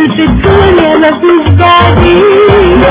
قلب الدنيا مفيش بعدين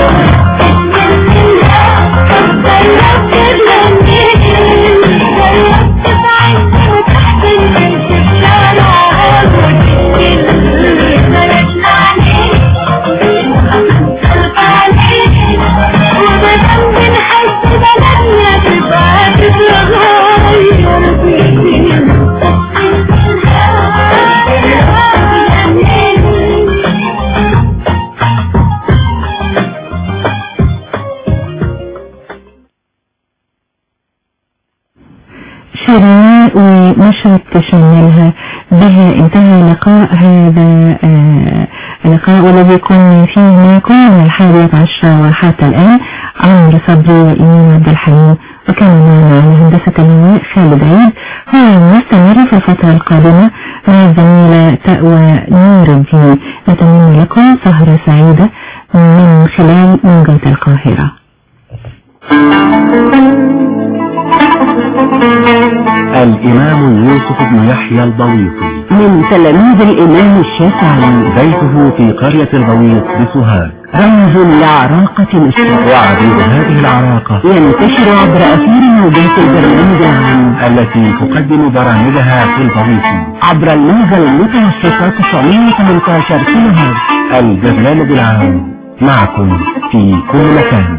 شيرين ومشهد تشملها بها انتهى لقاء هذا آه، اللقاء والذي يكون فيه معكم من الحادية عشرة وحتى الآن عمرو صبري وإيمان عبد الحليم وكان معنا على هندسة الهواء خالد عيد هو مستمر في الفترة القادمة مع الزميلة تقوى نور الدين نتمنى لكم سهرة سعيدة من خلال موجة القاهرة الإمام يوسف بن يحيى البويطي من تلاميذ الإمام الشافعي بيته في قرية البويط بسوهاج رمز لعراقة مصر وعديد هذه العراقة ينتشر عبر أثير موجات البرنامج العام التي تقدم برامجها في البويط عبر الموجة المتوسطة 918 كيلو هرتز البرنامج العام معكم في كل مكان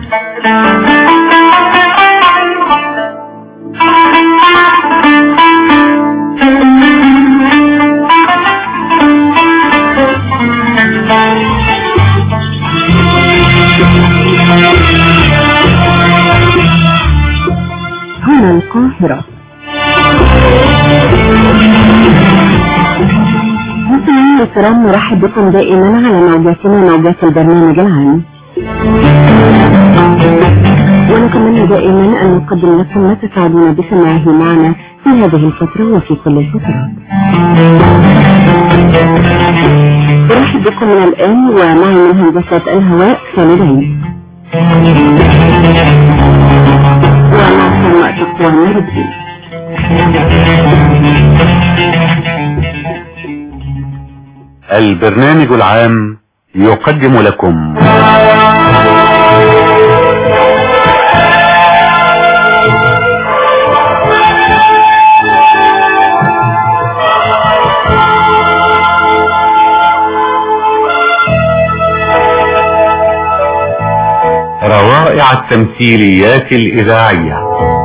هنا القاهرة مستمعينا الكرام نرحب بكم دائما على موجاتنا موجات البرنامج العام ونتمنى دائما أن نقدم لكم ما تسعدون بسماعه معنا في هذه الفترة وفي كل الفترات أرحب بكم من الآن ومعي من هندسة الهواء خالد عيد ومعكم وقت اخواننا ربي البرنامج العام يقدم لكم روائع التمثيليات الإذاعية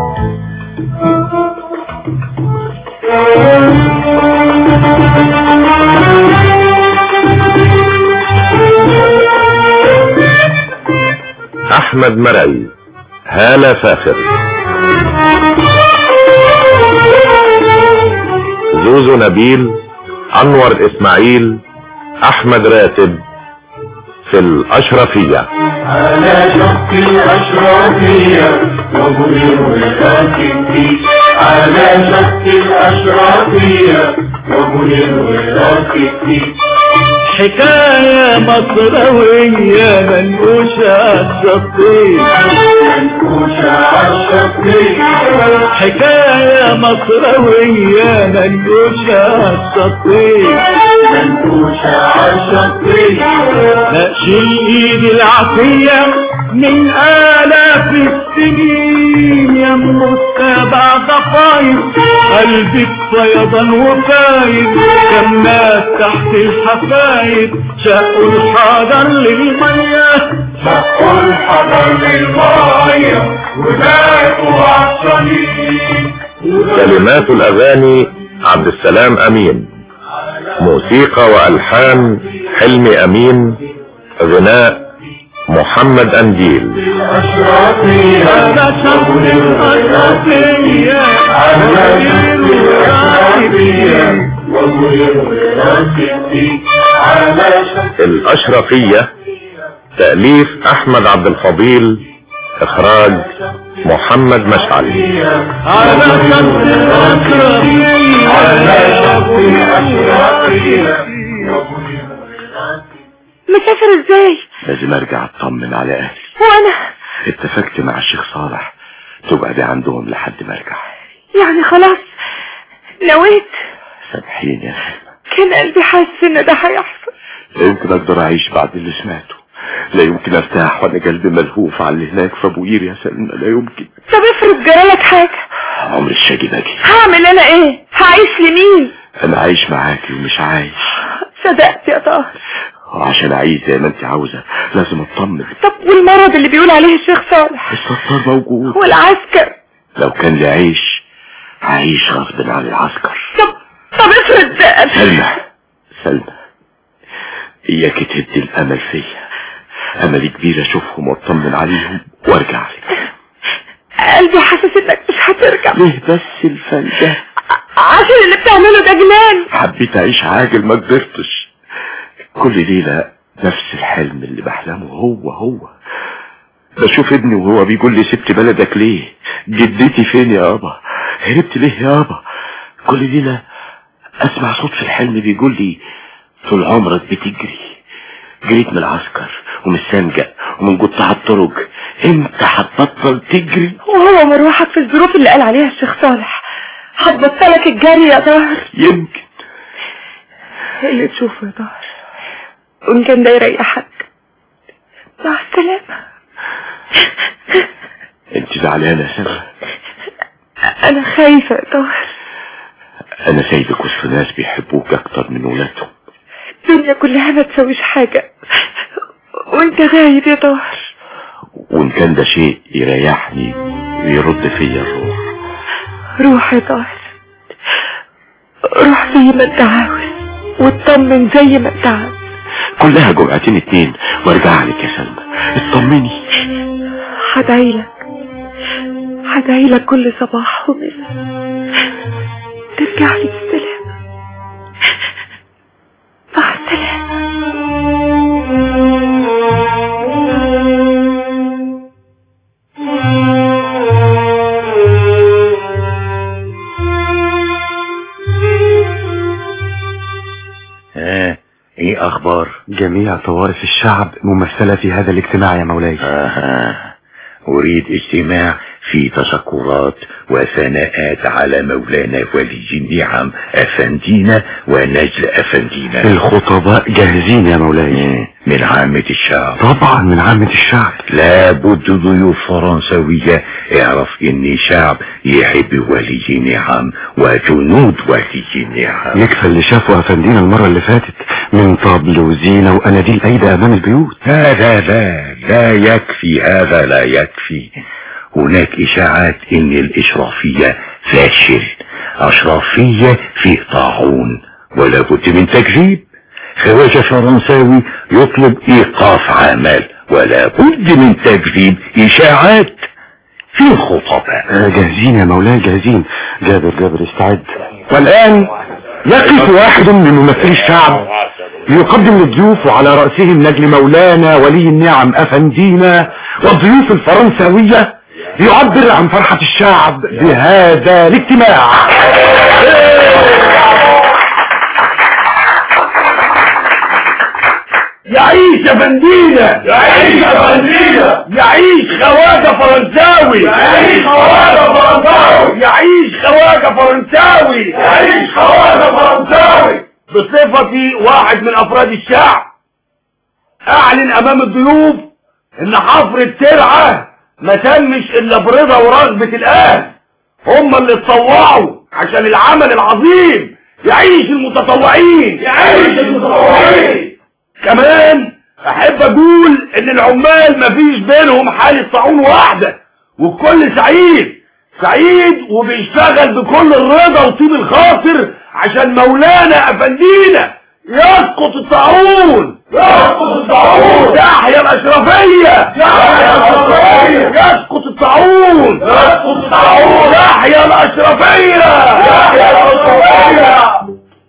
أحمد مرعي هالة فاخر زوزو نبيل أنور إسماعيل أحمد راتب في الأشرفية على شق الأشرافية ومنير الراكبي على شق الأشرافية ومنير الراكبي حكاية مصروية منقوشة عالشطين منقوشة عالشطين حكاية مصروية منقوشة عالشطين منقوشة عالشطين نقشي ايد العافية من آلاف السنين يا السبع ضفاير قلبك فيضا وفايد كمات تحت الحفايد شقوا الحجر للمية شقوا الحجر للمية وباتوا عطشانين كلمات الأغاني عبد السلام أمين موسيقى وألحان حلمي أمين غناء محمد أنديل على شغل الأشرفية على شغل الأشرفية ومنير الراكبي على شغل الأشرفية تأليف أحمد عبد الفضيل إخراج محمد مشعل على شط الأشرفية على شط الأشرفية مسافر ازاي لازم ارجع اطمن على اهلي وانا اتفقت مع الشيخ صالح تقعدي عندهم لحد ما ارجع يعني خلاص نويت سامحيني يا سلمى كان قلبي حاسس ان ده هيحصل لا يمكن اقدر اعيش بعد اللي سمعته لا يمكن ارتاح وانا قلبي ملهوف على اللي هناك في ابو قير يا سلمى لا يمكن طب افرض جرالك حاجة عمر الشاقي باجي هعمل انا ايه هعيش لمين انا عايش معاكي ومش عايش صدقت يا طاهر وعشان اعيش زي ما انت عاوزة لازم اطمن طب والمرض اللي بيقول عليه الشيخ صالح الستار موجود والعسكر لو كان لي عيش هعيش غصب عن العسكر طب طب افرض سلمى سلمى اياك تهدي الامل فيا امل كبير اشوفهم واطمن عليهم وارجع لك قلبي حاسس انك مش هترجع ليه بس الفن ده عشان اللي بتعمله ده جنان حبيت اعيش عاجل ما قدرتش كل ليلة نفس الحلم اللي بحلمه هو هو بشوف ابني وهو بيقول لي سبت بلدك ليه جدتي فين يا ابا هربت ليه يا ابا كل ليلة اسمع صوت في الحلم بيقول لي طول عمرك بتجري جريت من العسكر ومن السنجة ومن قطاع الطرق امتى هتبطل تجري وهو مروحك في الظروف اللي قال عليها الشيخ صالح هتبطلك الجري يا طاهر يمكن اللي تشوفه يا طاهر وان كان ده يريحك مع السلامة انت زعلانة يا سلمى انا خايفة يا طاهر انا سايبك وسط ناس بيحبوك اكتر من ولادهم الدنيا كلها ما تسويش حاجة وانت غايب يا طاهر وان كان ده شيء يريحني ويرد فيا الروح روح يا طاهر روح زي ما انت عاوز واطمن زي ما انت عاوز كلها جمعتين اتنين وارجع لك يا سلمى اطمني هدعيلك هدعيلك كل صباح ومساء ترجع لي بالسلامة مع السلامة ها ايه اخبار جميع طوائف الشعب ممثلة في هذا الاجتماع يا مولاي اها اريد اجتماع في تشكرات وثناءات على مولانا ولي النعم افندينا ونجل افندينا الخطباء جاهزين يا مولاي مم، من عامة الشعب طبعا من عامة الشعب لابد ضيوف فرنسوية اعرف اني شعب يحب ولي نعم وجنود ولي نعم يكفى اللي شافوا أفندينا المرة اللي فاتت من طبل وزينة وأناديل أيدي أمام البيوت هذا لا لا يكفي هذا لا يكفي هناك اشاعات ان الاشرافية فاشل اشرافية فيه طاعون ولا بد من تكذيب خواجة فرنساوي يطلب ايقاف عمل ولا بد من تكذيب اشاعات في الخطباء آه، جاهزين يا مولاي جاهزين جابر جابر استعد والآن يقف واحد من ممثلي الشعب ليقدم للضيوف وعلى رأسهم نجل مولانا ولي النعم أفندينا والضيوف الفرنساوية ليعبر عن فرحة الشعب بهذا الاجتماع يعيش يا فندينا يعيش يا فندينا يعيش خواجة فرنساوي يعيش خواجة فرنساوي يعيش خواجة فرنساوي يعيش خواجة فرنساوي بصفتي واحد من افراد الشعب اعلن امام الضيوف ان حفر الترعة ما تمش الا برضا ورغبة الاهل هم اللي اتطوعوا عشان العمل العظيم يعيش المتطوعين يعيش المتطوعين كمان احب اقول ان العمال مفيش بينهم حالة طاعون واحدة والكل سعيد سعيد وبيشتغل بكل الرضا وطيب الخاطر عشان مولانا افندينا يسقط الطاعون يسقط الطاعون تحيا الاشرفية تحيا الاشرفية يسقط الطاعون يسقط الطاعون تحيا الاشرفية تحيا الاشرفية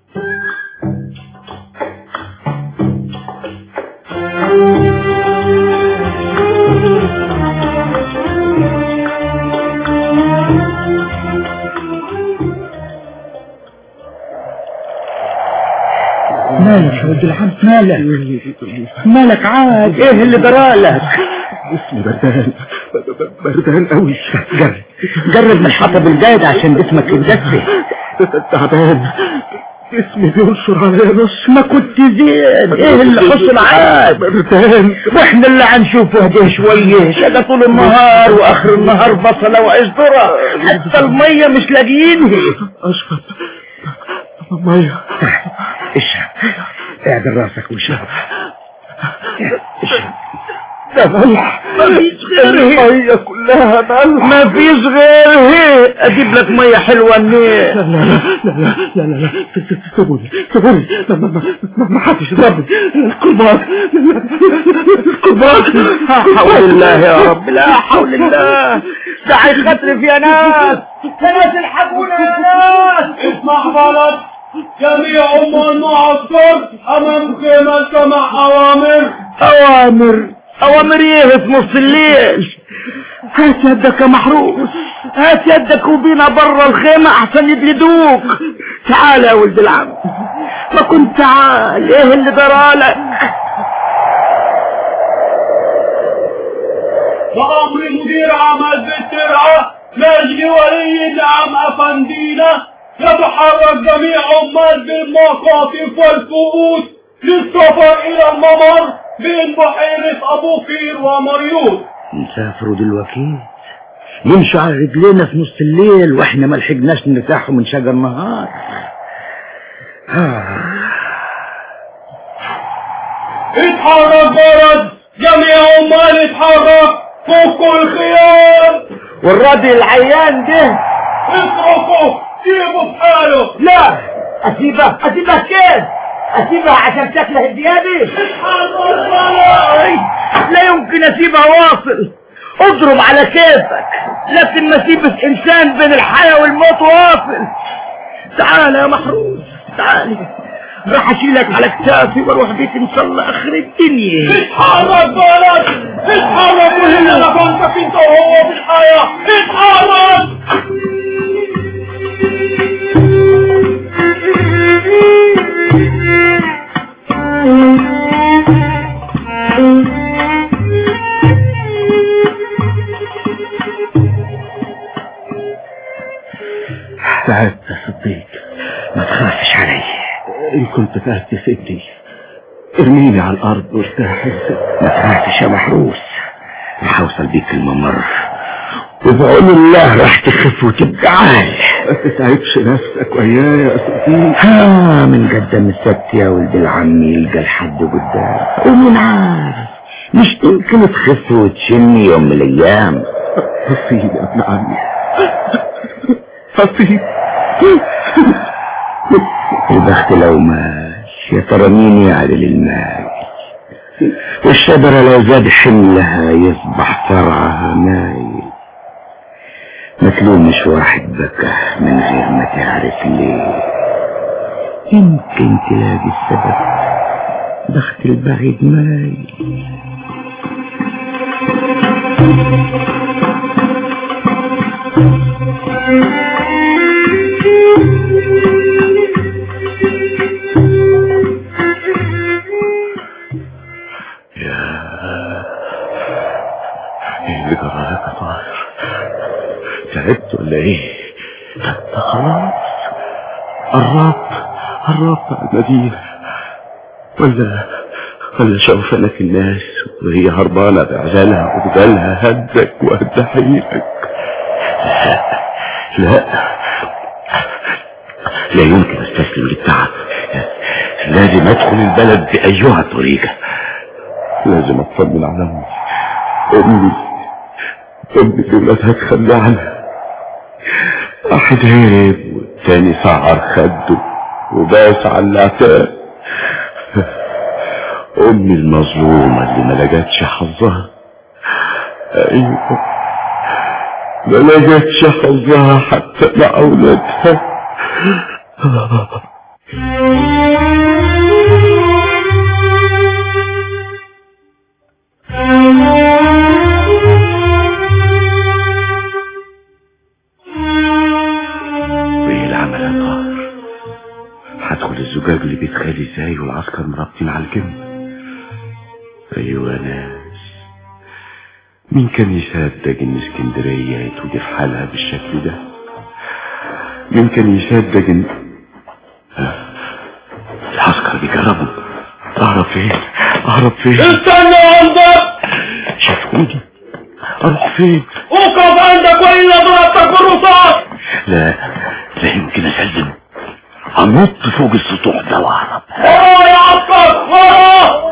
مالك يا ولد العم مالك مالك عاد ايه اللي جرالك جسمي بردان بردان قوي جرب جرب من حطب الجاد عشان جسمك يتدفي تعبان اسمي بينشر عليا نص ما كنت زين ايه اللي حصل عاد بردان واحنا اللي هنشوفه هديه شويه شقى طول النهار واخر النهار بصله وعيش ذره حتى الميه مش لاقيينها اشرب ميه اشرب اعدل راسك واشرب ده ملح مفيش غيرها الميه كلها ملح ما فيش غيرها اجيب لك ميه حلوه منين لا لا لا لا لا لا لا سيبوني سيبوني ما- ما- ما- ما- ما حدش يضربني القربان القربان لا حول الله يا رب لا حول الله ده هيخطر في ناس يا ناس الحقونا يا ناس اسمع بلد جميع أمة المعسكر أمام خيمة سمع أوامر اوامر اوامر ايه في نص الليل هات يدك يا محروس هات يدك وبينا برا الخيمة احسن يجلدوك تعال يا ولد العم ما كنت تعال ايه اللي درالك بأمر مدير عمل بالترعة نجي ولي النعم أفندينا يتحرك جميع عمال بالمقاطف والكؤوس للسفر إلى الممر بين بحيرة أبو قير ومريوط نسافروا دلوقتي يمشوا على رجلينا في نص الليل واحنا ما لحقناش نرتاحوا من شجر النهار اتحرك برد جميع عمال اتحرك فكوا الخيام والراجل العيان ده اتركوا سيبوا في حاله لا اسيبه اسيبه كيف اسيبها عشان شكله الديابي اتحرك برد لا يمكن اسيبها واصل اضرب على كيفك لكن ما اسيبش انسان بين الحياة والموت واصل تعال يا محروس تعال راح اشيلك على كتافي واروح بيك ان شاء الله اخر الدنيا اتحرك بلد اتحرك وهنا لفنتك انت وهو في الحياة اتحرك تعبت يا صديق ما تخافش علي ان كنت فات سيبني ارميني على الارض وارتاح ما تخافش يا محروس راح اوصل بيك الممر وبعون الله راح تخف وتبقى عال ما تتعبش نفسك وياي يا صديق ها من قدام الست يا ولد العم يلقى الحد قدام ومين عارف مش يمكن تخف وتشمي يوم من الايام نصيب يا ابن عمي نصيب البخت لو ماش يا ترى مين يعدل المال والشجرة لو زاد حملها يصبح فرعها مايل مكلوم مش واحد بكى من غير ما تعرف ليه يمكن تلاقي السبب بخت البعيد مايل ايه اللي جرالك يا طاهر تعبت ولا ايه انت خلاص قربت قربت على المدينة ولا ولا شوفنك الناس وهي هربانة بعزالها وبدالها هدك وهد حيلك لا لا لا يمكن استسلم للتعب لازم ادخل البلد بايها طريقة لازم اطمن على امي امي امي اللي ولادها تخلى عنها واحد هرب والتاني سعر خده وباس على العتاب امي المظلومة اللي ما لقتش حظها ايوه ما لقتش حظها حتى مع اولادها وايه العمل يا طاهر هدخل الزجاج اللي بيت خالي ازاي والعسكر مرابطين على الجنب ايوه ناس مين كان يصدق ان اسكندرية تودي في حالها بالشكل ده مين كان يصدق ان آه، العسكر بيجربوا اهرب فين اهرب فين استنى عندك شافوني اروح فين وقف عندك والا ضربتك بالرصاص لا لا يمكن اسلم انط فوق السطوح ده واهرب ورا يا عسكر ورا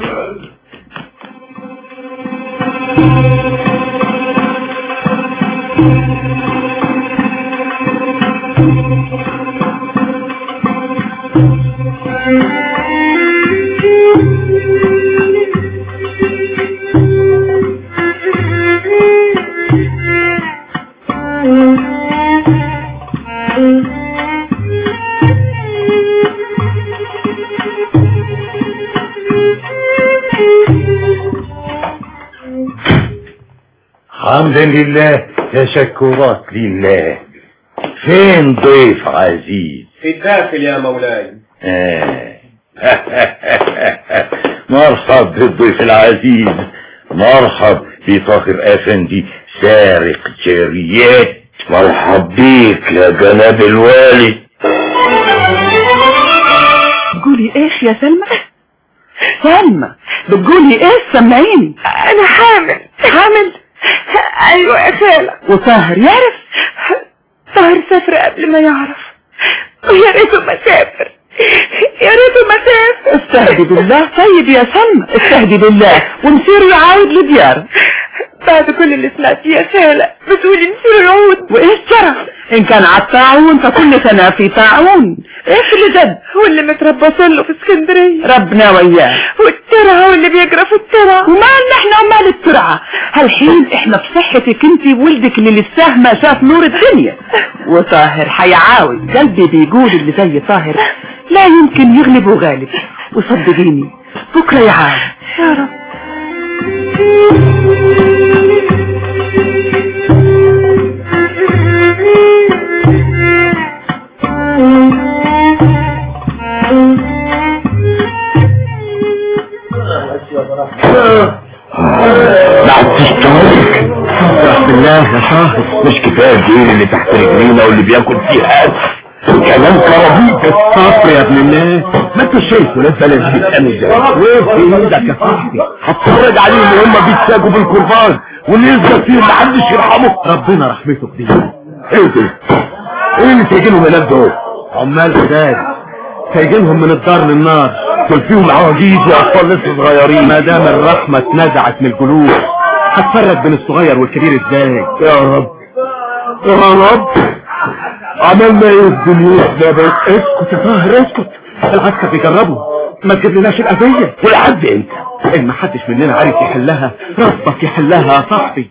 حمدا لله تشكرات لله فين ضيف عزيز في الداخل يا مولاي آه. مرحب بالضيف العزيز مرحب بطاهر افندي سارق جاريات مرحب بيك يا جناب الوالي بتقولي ايش يا سلمى سلمى بتقولي ايش سمعيني انا حامل حامل ايوه يا خالة وطاهر يعرف طاهر سافر قبل ما يعرف ويا ريته ما سافر يا ريته ما سافر استهدي بالله طيب يا سلمى استهدي بالله ونصير يعاود لدياره بعد كل اللي سمعتيه يا خالة بتقولي نصير يعود وايش جرى ان كان على الطاعون فكل سنة في طاعون ايش اللي جد هو اللي متربص له في اسكندرية ربنا وياه والترعة واللي بيجرى في الترعة ومالنا احنا ومال الترعة هالحين احنا بصحتك انت وولدك اللي لسه ما شاف نور الدنيا وطاهر حيعاود قلبي بيقول اللي زي طاهر لا يمكن يغلبه غالب وصدقيني بكرة يعاود يا رب بعد تشترك بالله يا شاهد مش كفايه الدين اللي تحت رجلينا واللي بياكل فيه هات كمان كرابيك الصفر يا ابن الناس ما انت شايفه ناس بلد بيتعمل ازاي وفي ايدك يا صاحبي هتفرج عليهم وهم بيتساقوا بالقربان واللي يصدر فيهم محدش يرحمه ربنا رحمته كبيره ايه ده ايه اللي سايقينهم هناك دول عمال فساد سايقينهم من الدار للنار دول فيهم عواجيز واطفال لسه صغيرين ما دام الرحمه اتنزعت من القلوب هتفرق بين الصغير والكبير ازاي يا رب يا رب عملنا ايه الدنيا ده بس اسكت يا طاهر اسكت العسكر بيجربوا ما تجيب لناش الاذيه ولحد انت ان ما حدش مننا عارف يحلها ربك يحلها يا صاحبي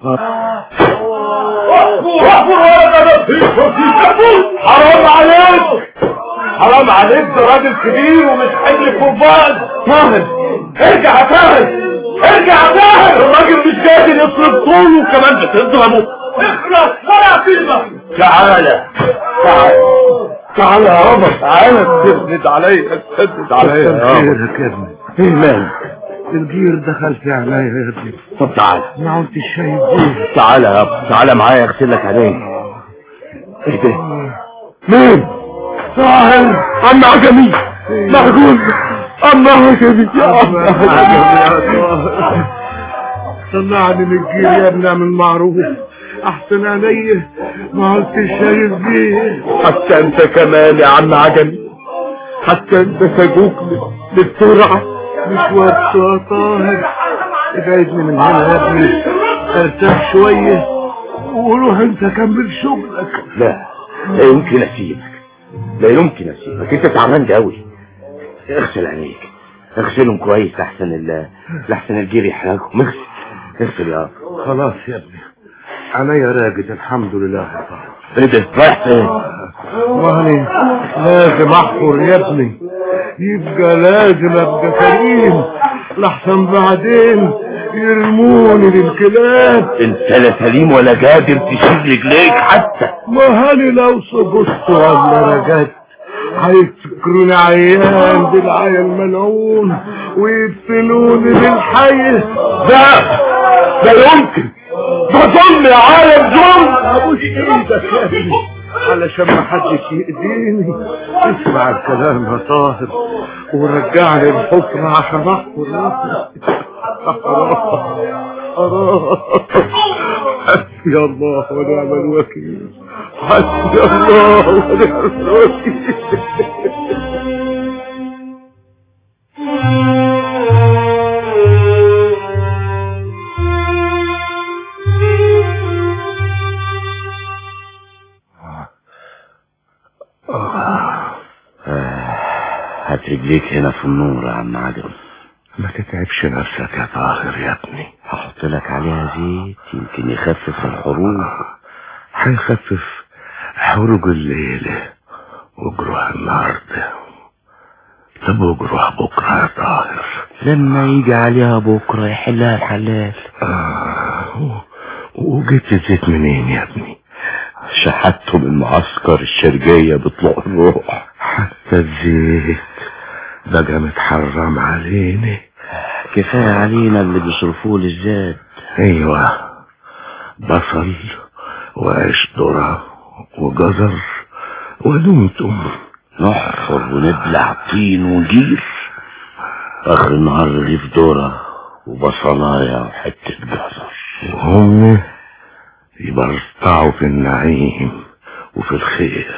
حرام عليك حرام عليك ده راجل كبير ومش حمل قربان طاهر ارجع يا طاهر ارجع يا طاهر الراجل مش قادر يصرف طوله وكمان بتضربه اخلص ولا كلمه تعالى تعالى تعالى يا عمر تعالى تسند عليا تسند عليا يا عمر يا ابني ايه مالك الجير دخل في عينيا يا ابني طب تعالى ما كنتش شايف ايه تعالى يا ابني تعالى معايا اغسل لك عينيك ايه ده مين طاهر عم عجمي معقول الله عجبي يا طلعني من الجير يا ابني اعمل معروف احسن عليا ما كنتش شايف بيه حتى انت كمان يا عم عجمي حتى انت سجوك للسرعة مش وقت يا طاهر ابعدني من هنا يا ابني ارتاح شوية وروح انت كمل شغلك لا لا يمكن اسيبك لا يمكن اسيبك انت تعبان قوي اغسل عينيك اغسلهم كويس لحسن ال لحسن الجير يحرقهم اغسل اغسل يا ابني خلاص يا ابني عينيا راجد الحمد لله يا طاهر ايه ده رايح فين وهني لازم احفر يا ابني يبقى لازم ابقى كريم لحسن بعدين يرموني للكلاب انت لا سليم ولا قادر تشيل رجليك حتى ما هاني لو سقطت ولا رجعت هيفتكروني عيان بالعيا الملعون ويدفنوني بالحي ده ده يمكن ده ظلم يا عالم ظلم ابوس ايدك يا ابني علشان ما حدش يأذيني اسمع الكلام يا طاهر ورجعني الحكم عشان احفر نفسي حسبي الله ونعم الوكيل حسبي الله ونعم الوكيل هات رجليك هنا في النور يا عم عجل ما تتعبش نفسك يا طاهر يا ابني هحط لك عليها زيت يمكن يخفف الحروق هيخفف حروق الليل وجروح النهارده طب وجروح بكره يا طاهر لما يجي عليها بكره يحلها الحلال آه وجبت الزيت منين يا ابني شحته من معسكر الشرقية بطلوع الروح حتى الزيت بقى متحرم علينا كفاية علينا اللي بيصرفوه للزاد ايوه بصل وعيش ذرة وجزر ودمتم نحفر وندلع طين وجير اخر النهار رغيف ذرة وبصلاية وحتة جزر وهم يبرطعوا في النعيم وفي الخير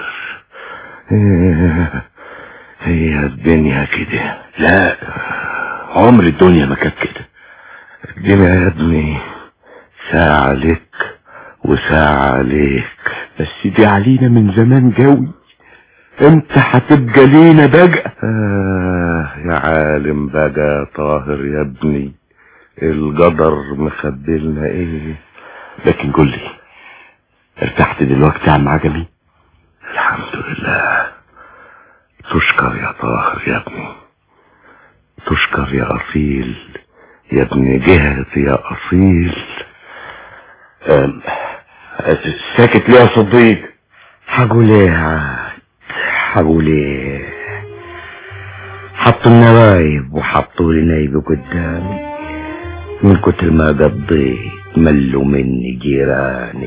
إيه، هي الدنيا كده لا عمر الدنيا ما كانت كده الدنيا يا ابني ساعة لك وساعة عليك بس دي علينا من زمان جوي امتى هتبقى لينا بقى آه يا عالم بقى يا طاهر يا ابني القدر مخبلنا ايه لكن قول لي ارتحت دلوقتي يا عم عجمي الحمد لله تشكر يا طاهر يا ابني تشكر يا أصيل يا ابن جهد يا أصيل أم، ساكت ليه يا صديق هقول ايه يا عاد هقول ايه حطوا النوايب وحطوا لي نايب قدامي من كتر ما قضيت ملوا مني جيراني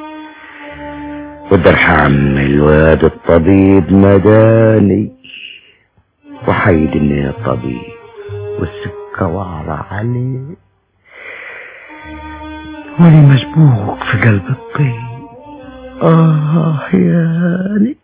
ودرح عم الواد الطبيب مداني وحيد اني الطبيب والسكة وعرة عليه ولي مشبوك في قلب الطين آه ياني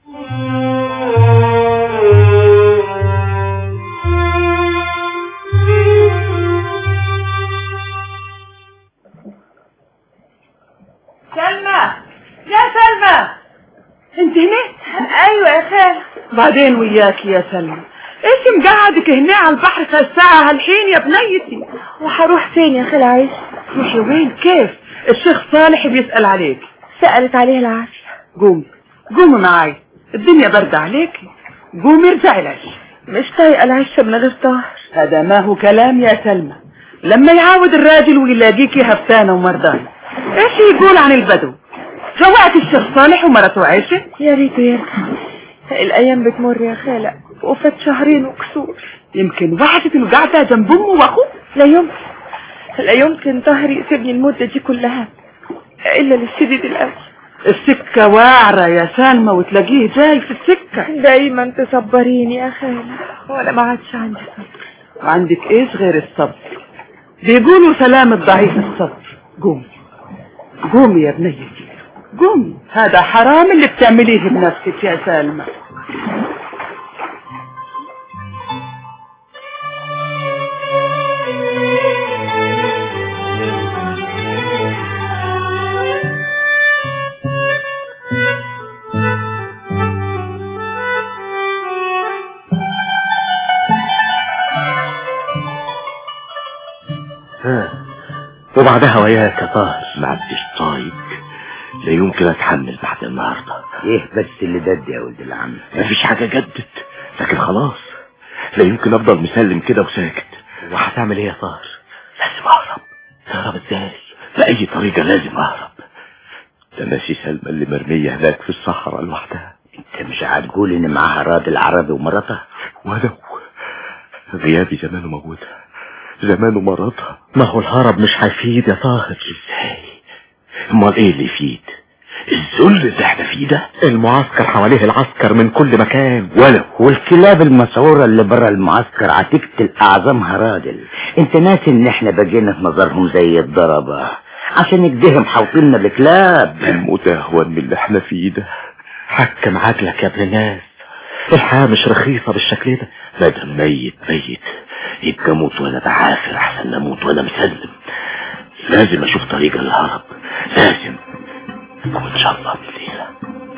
سلمى يا سلمى انت هنا ايوه يا خالة بعدين وياك يا سلمى ايش مقعدك هنا على البحر في الساعة هالحين يا بنيتي وهروح فين يا خالة عيش روحي وين كيف الشيخ صالح بيسأل عليك سألت عليه العافية قومي قومي معاي الدنيا برد عليكي قومي ارجعي العش مش طايقة العشة من غير طاهر هذا ما هو كلام يا سلمى لما يعاود الراجل ويلاقيكي هفتانة ومرضانة ايش يقول عن البدو روقت الشيخ صالح ومرته عايشة يا ريته يرجع الأيام بتمر يا خالة وفات شهرين وكسور يمكن وحشة القعدة جنب امه واخوه لا يمكن لا يمكن طاهر يسيبني المدة دي كلها إلا للشديد الأوي السكة واعرة يا سلمى وتلاقيه جاي في السكة دايما تصبريني يا خالة وأنا ما عادش عندي صبر وعندك ايش غير الصبر بيقولوا سلام الضعيف الصبر قومي قومي يا بنيتي قومي هذا حرام اللي بتعمليه بنفسك يا سلمى وبعدها وياك يا طاهر ما عدتش طايق لا يمكن اتحمل بعد النهارده ايه بس اللي دد يا ولد العم مفيش حاجه جدت لكن خلاص لا يمكن افضل مسلم كده وساكت وهتعمل ايه يا طاهر لازم اهرب تهرب ازاي باي طريقه لازم اهرب ده ناسي سلمى اللي مرميه هناك في الصحراء لوحدها انت مش هتقول ان معاها راجل عربي ومراتها ولو غيابي زمانه موجود زمانه مرضها ما هو الهرب مش هيفيد يا طاهر ازاي امال ايه اللي يفيد الذل اللي احنا فيه ده المعسكر حواليه العسكر من كل مكان ولو والكلاب المسعورة اللي برا المعسكر هتقتل اعظمها راجل انت ناسي ان احنا بقينا في نظرهم زي الضربة عشان نجدهم حوطيننا الكلاب الموت اهون من اللي احنا فيه ده حكم عقلك يا ابن الناس الحياة مش رخيصة بالشكل ده ما دام ميت ميت يبقى موت وانا بعافر احسن اموت وانا مسلم لازم اشوف طريقة للهرب لازم وان شاء الله بالليلة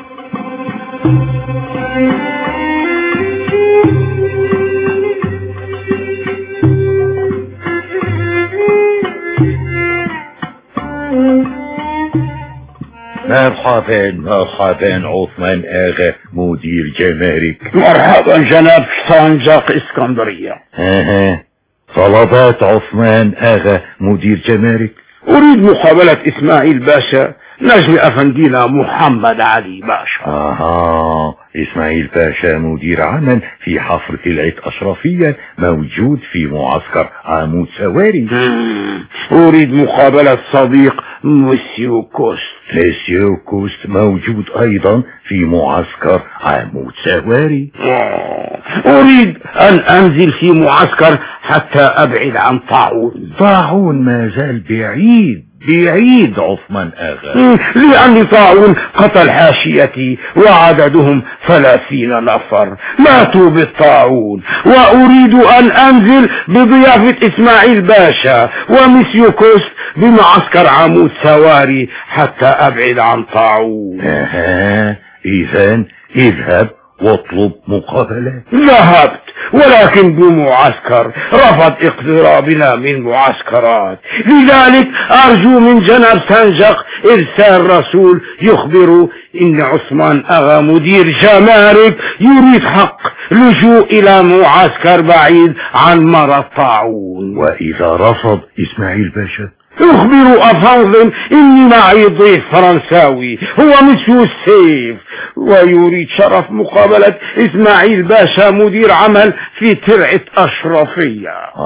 مرحبا مرحبا عثمان اغا مدير جمارك مرحبا جناب طنجاق اسكندرية اها طلبات عثمان اغا مدير جمارك اريد مقابلة اسماعيل باشا نجم افندينا محمد علي باشا اها اسماعيل باشا مدير عمل في حفر قلعة اشرفية موجود في معسكر عمود سواري مم. اريد مقابلة صديق مسيو كوست مسيو كوست موجود ايضا في معسكر عمود سواري آه. اريد ان انزل في معسكر حتى ابعد عن طاعون طاعون ما زال بعيد بعيد عثمان اغا مم. لان طاعون قتل حاشيتي وعددهم ثلاثين نفر ماتوا بالطاعون واريد ان انزل بضيافة اسماعيل باشا ومسيو كوست بمعسكر عمود سواري حتى ابعد عن طاعون اها اذا اذهب واطلب مقابلة ذهبت ولكن بمعسكر رفض اقترابنا من معسكرات لذلك ارجو من جناب سنجق ارسال رسول يخبر ان عثمان اغا مدير جمارك يريد حق لجوء الى معسكر بعيد عن مرض طاعون واذا رفض اسماعيل باشا اخبر افاضل اني معي ضيف فرنساوي هو مسيو السيف ويريد شرف مقابلة اسماعيل باشا مدير عمل في ترعة اشرفية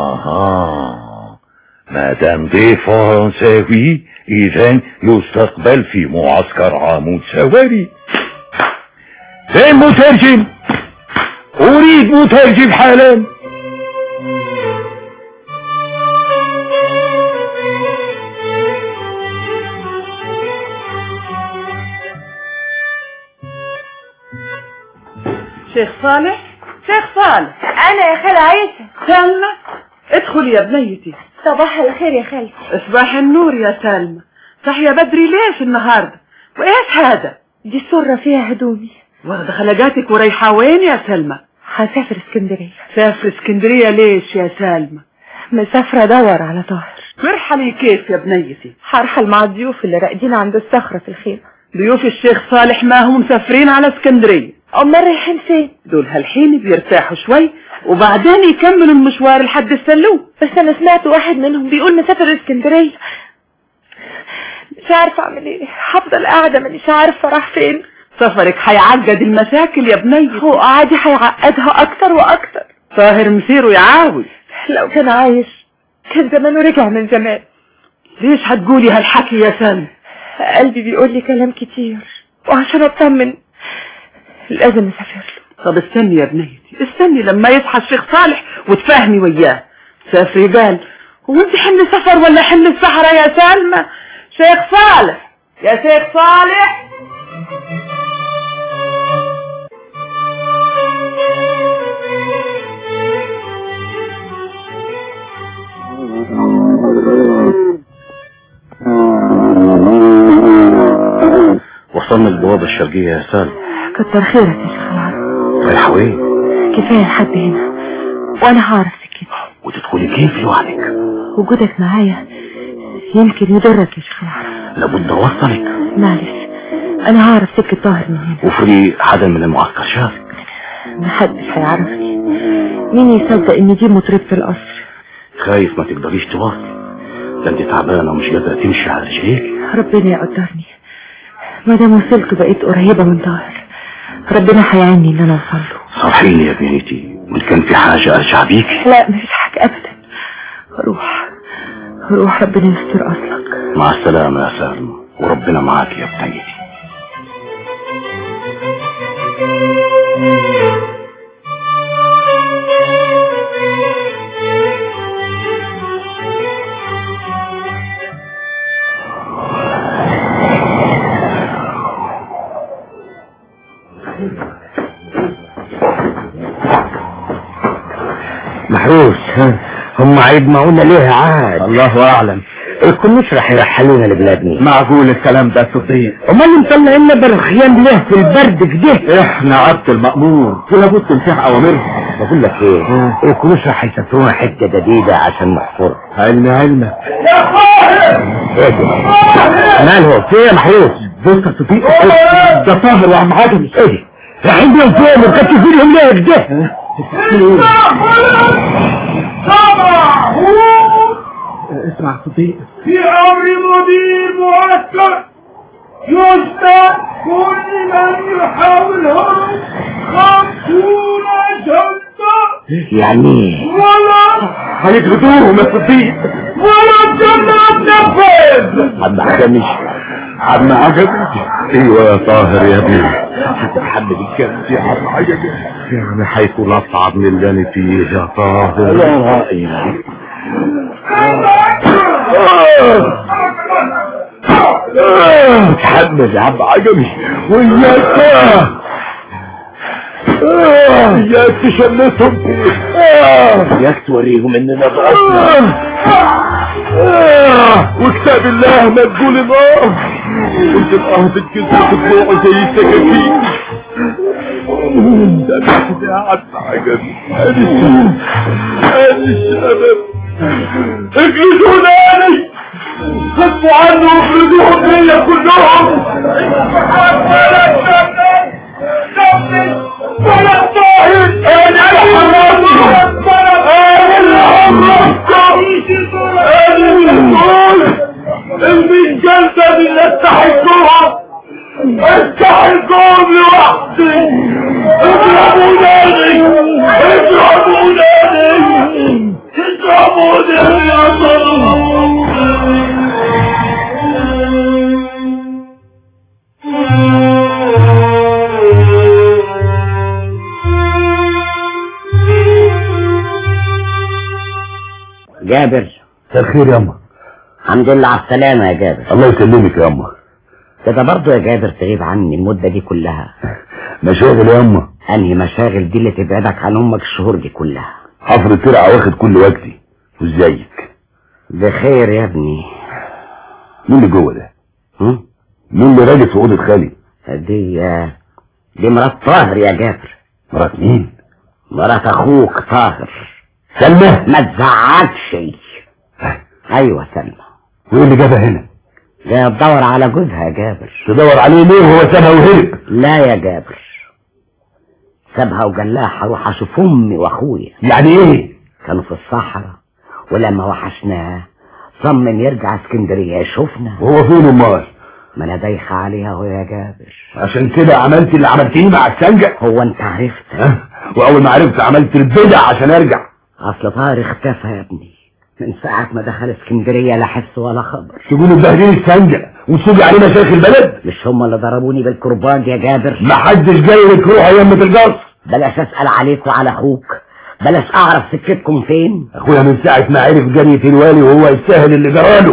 اها ما دام ضيف فرنساوي اذا يستقبل في معسكر عمود سواري فين مترجم اريد مترجم حالا شيخ صالح شيخ صالح انا يا خالة عيسى سلمى ادخل يا بنيتي صباح الخير يا خالتي اصباح النور يا سلمى صحية بدري ليش النهاردة وايش هذا دي السرة فيها هدومي واخدة خلقاتك ورايحة وين يا سلمى هسافر اسكندرية سافر اسكندرية ليش يا سلمى مسافرة ادور على طاهر مرحلي كيف يا بنيتي هرحل مع الضيوف اللي راقدين عند الصخرة في الخيمة ضيوف الشيخ صالح ما هم مسافرين على اسكندرية امال رايحين فين دول هالحين بيرتاحوا شوي وبعدين يكملوا المشوار لحد السلوم بس انا سمعت واحد منهم بيقول مسافر اسكندرية مش عارفة اعمل ايه هفضل قاعدة مانيش عارفة راح فين سفرك هيعقد المشاكل يا بنيتي هو قعدي هيعقدها اكتر واكتر طاهر مسيره يعاود لو كان عايش كان زمانه رجع من زمان ليش هتقولي هالحكي يا سلمى قلبي بيقول لي كلام كتير وعشان اطمن لازم اسافر له طب استني يا بنيتي استني لما يصحى الشيخ صالح وتفاهمي وياه سافري بال هو انت حمل سفر ولا حمل الصحراء يا سلمى شيخ صالح يا شيخ صالح وصلنا البوابة الشرقية يا سالم كتر خيرك يا شيخ العرب رايحة وين كفاية لحد هنا وانا هعرف سكتي وتدخلي كيف لوحدك وجودك معايا يمكن يضرك يا شيخ العرب لابد اوصلك معلش انا هعرف سكة طاهر من هنا وفري حدا من المعسكر شافك محدش هيعرفني مين يصدق ان دي مطربة القصر خايف ما تقدريش تواصلي ده انت تعبانة ومش قادرة تمشي على رجليك ربنا يقدرني ما دام وصلت بقيت قريبة من طاهر ربنا هيعني ان انا اوصل له صرحيني يا بنيتي وان كان في حاجة ارجع بيك لا مفيش حاجة ابدا روح روح ربنا يستر اصلك مع السلامة يا سالم وربنا معاك يا بنيتي هم هيجمعونا ليه عاد الله اعلم الكنوش راح يرحلونا لبلادنا معقول الكلام ده صديق امال مطلعينا بالخيام ليه في البرد كده احنا عبد المأمور ولابد تنفع اوامرهم بقول لك ايه الكنوش راح يسافرونا حته جديده عشان نحفرها علم علمك ماله في ايه يا محروس بص يا صديق ده طاهر وعم عجمي ايه رايحين بيهم فين ومكتفينهم ليه كده اسمع صديق في امر مدير معسكر يشتى كل من يحاول هرب خمسون جلدة يعني ولا هيجلدوهم يا صديق ولا جنة تنفذ عم عجمي عم عجمي ايوه يا طاهر يا ابني محمد الكنز يا عم عجمي يعني هيكون اصعب من اللي انا فيه يا طاهر يا رأيي تحمل يا عم عجمي وياك اياك تشمسهم ياك توريهم اننا ضعفنا وكتاب الله ما تقول الاه وانت الاه بتكسر في طلوعه زي السكاكين ده بس يا عم عجمي ادي الشباب ادي الشباب اجلدوا ناني خفوا عنه واخرجوهم ليا كلهم ولا جنة جنة ولا طاهر انا الحرام انا الحرام المين جلدة اللي استحقوها استحقوهم لوحدي اضربوا ناني اضربوا ناني اضربوا ناني يا جابر الخير يا اما الحمد لله على السلامة يا جابر الله يسلمك يا اما كده برضه يا جابر تغيب عني المدة دي كلها مشاغل يا اما انهي مشاغل دي اللي تبعدك عن امك الشهور دي كلها حفر الترعة واخد كل وقتي وازيك بخير يا ابني مين اللي جوه ده هم؟ مين اللي راجل في اوضه خالي دي دي مرات طاهر يا جابر مرات مين مرات اخوك طاهر سلمى ما تزعجش ايوه سلمى وايه اللي جابها هنا جاي تدور على جوزها يا جابر تدور عليه ليه وهو سابها وهرب لا يا جابر سابها وقال لها هروح اشوف امي واخويا يعني ايه كانوا في الصحراء ولما وحشناه صمم يرجع اسكندريه يشوفنا وهو فين امال ما انا دايخه عليها هو يا جابر عشان كده عملت اللي عملتيه مع السنجة هو انت عرفت ها واول ما عرفت عملت البدع عشان ارجع اصل طاهر اختفى يا ابني من ساعة ما دخل اسكندرية لا حس ولا خبر تقولوا مبهدلين السنجة وتسوقي علينا شيخ البلد مش هم اللي ضربوني بالكرباج يا جابر ما حدش جاي لك روح يا يمة القصر بلاش اسأل عليك وعلى اخوك بلاش اعرف سكتكم فين اخويا من ساعة ما عرف جرية الوالي وهو يستاهل اللي جراله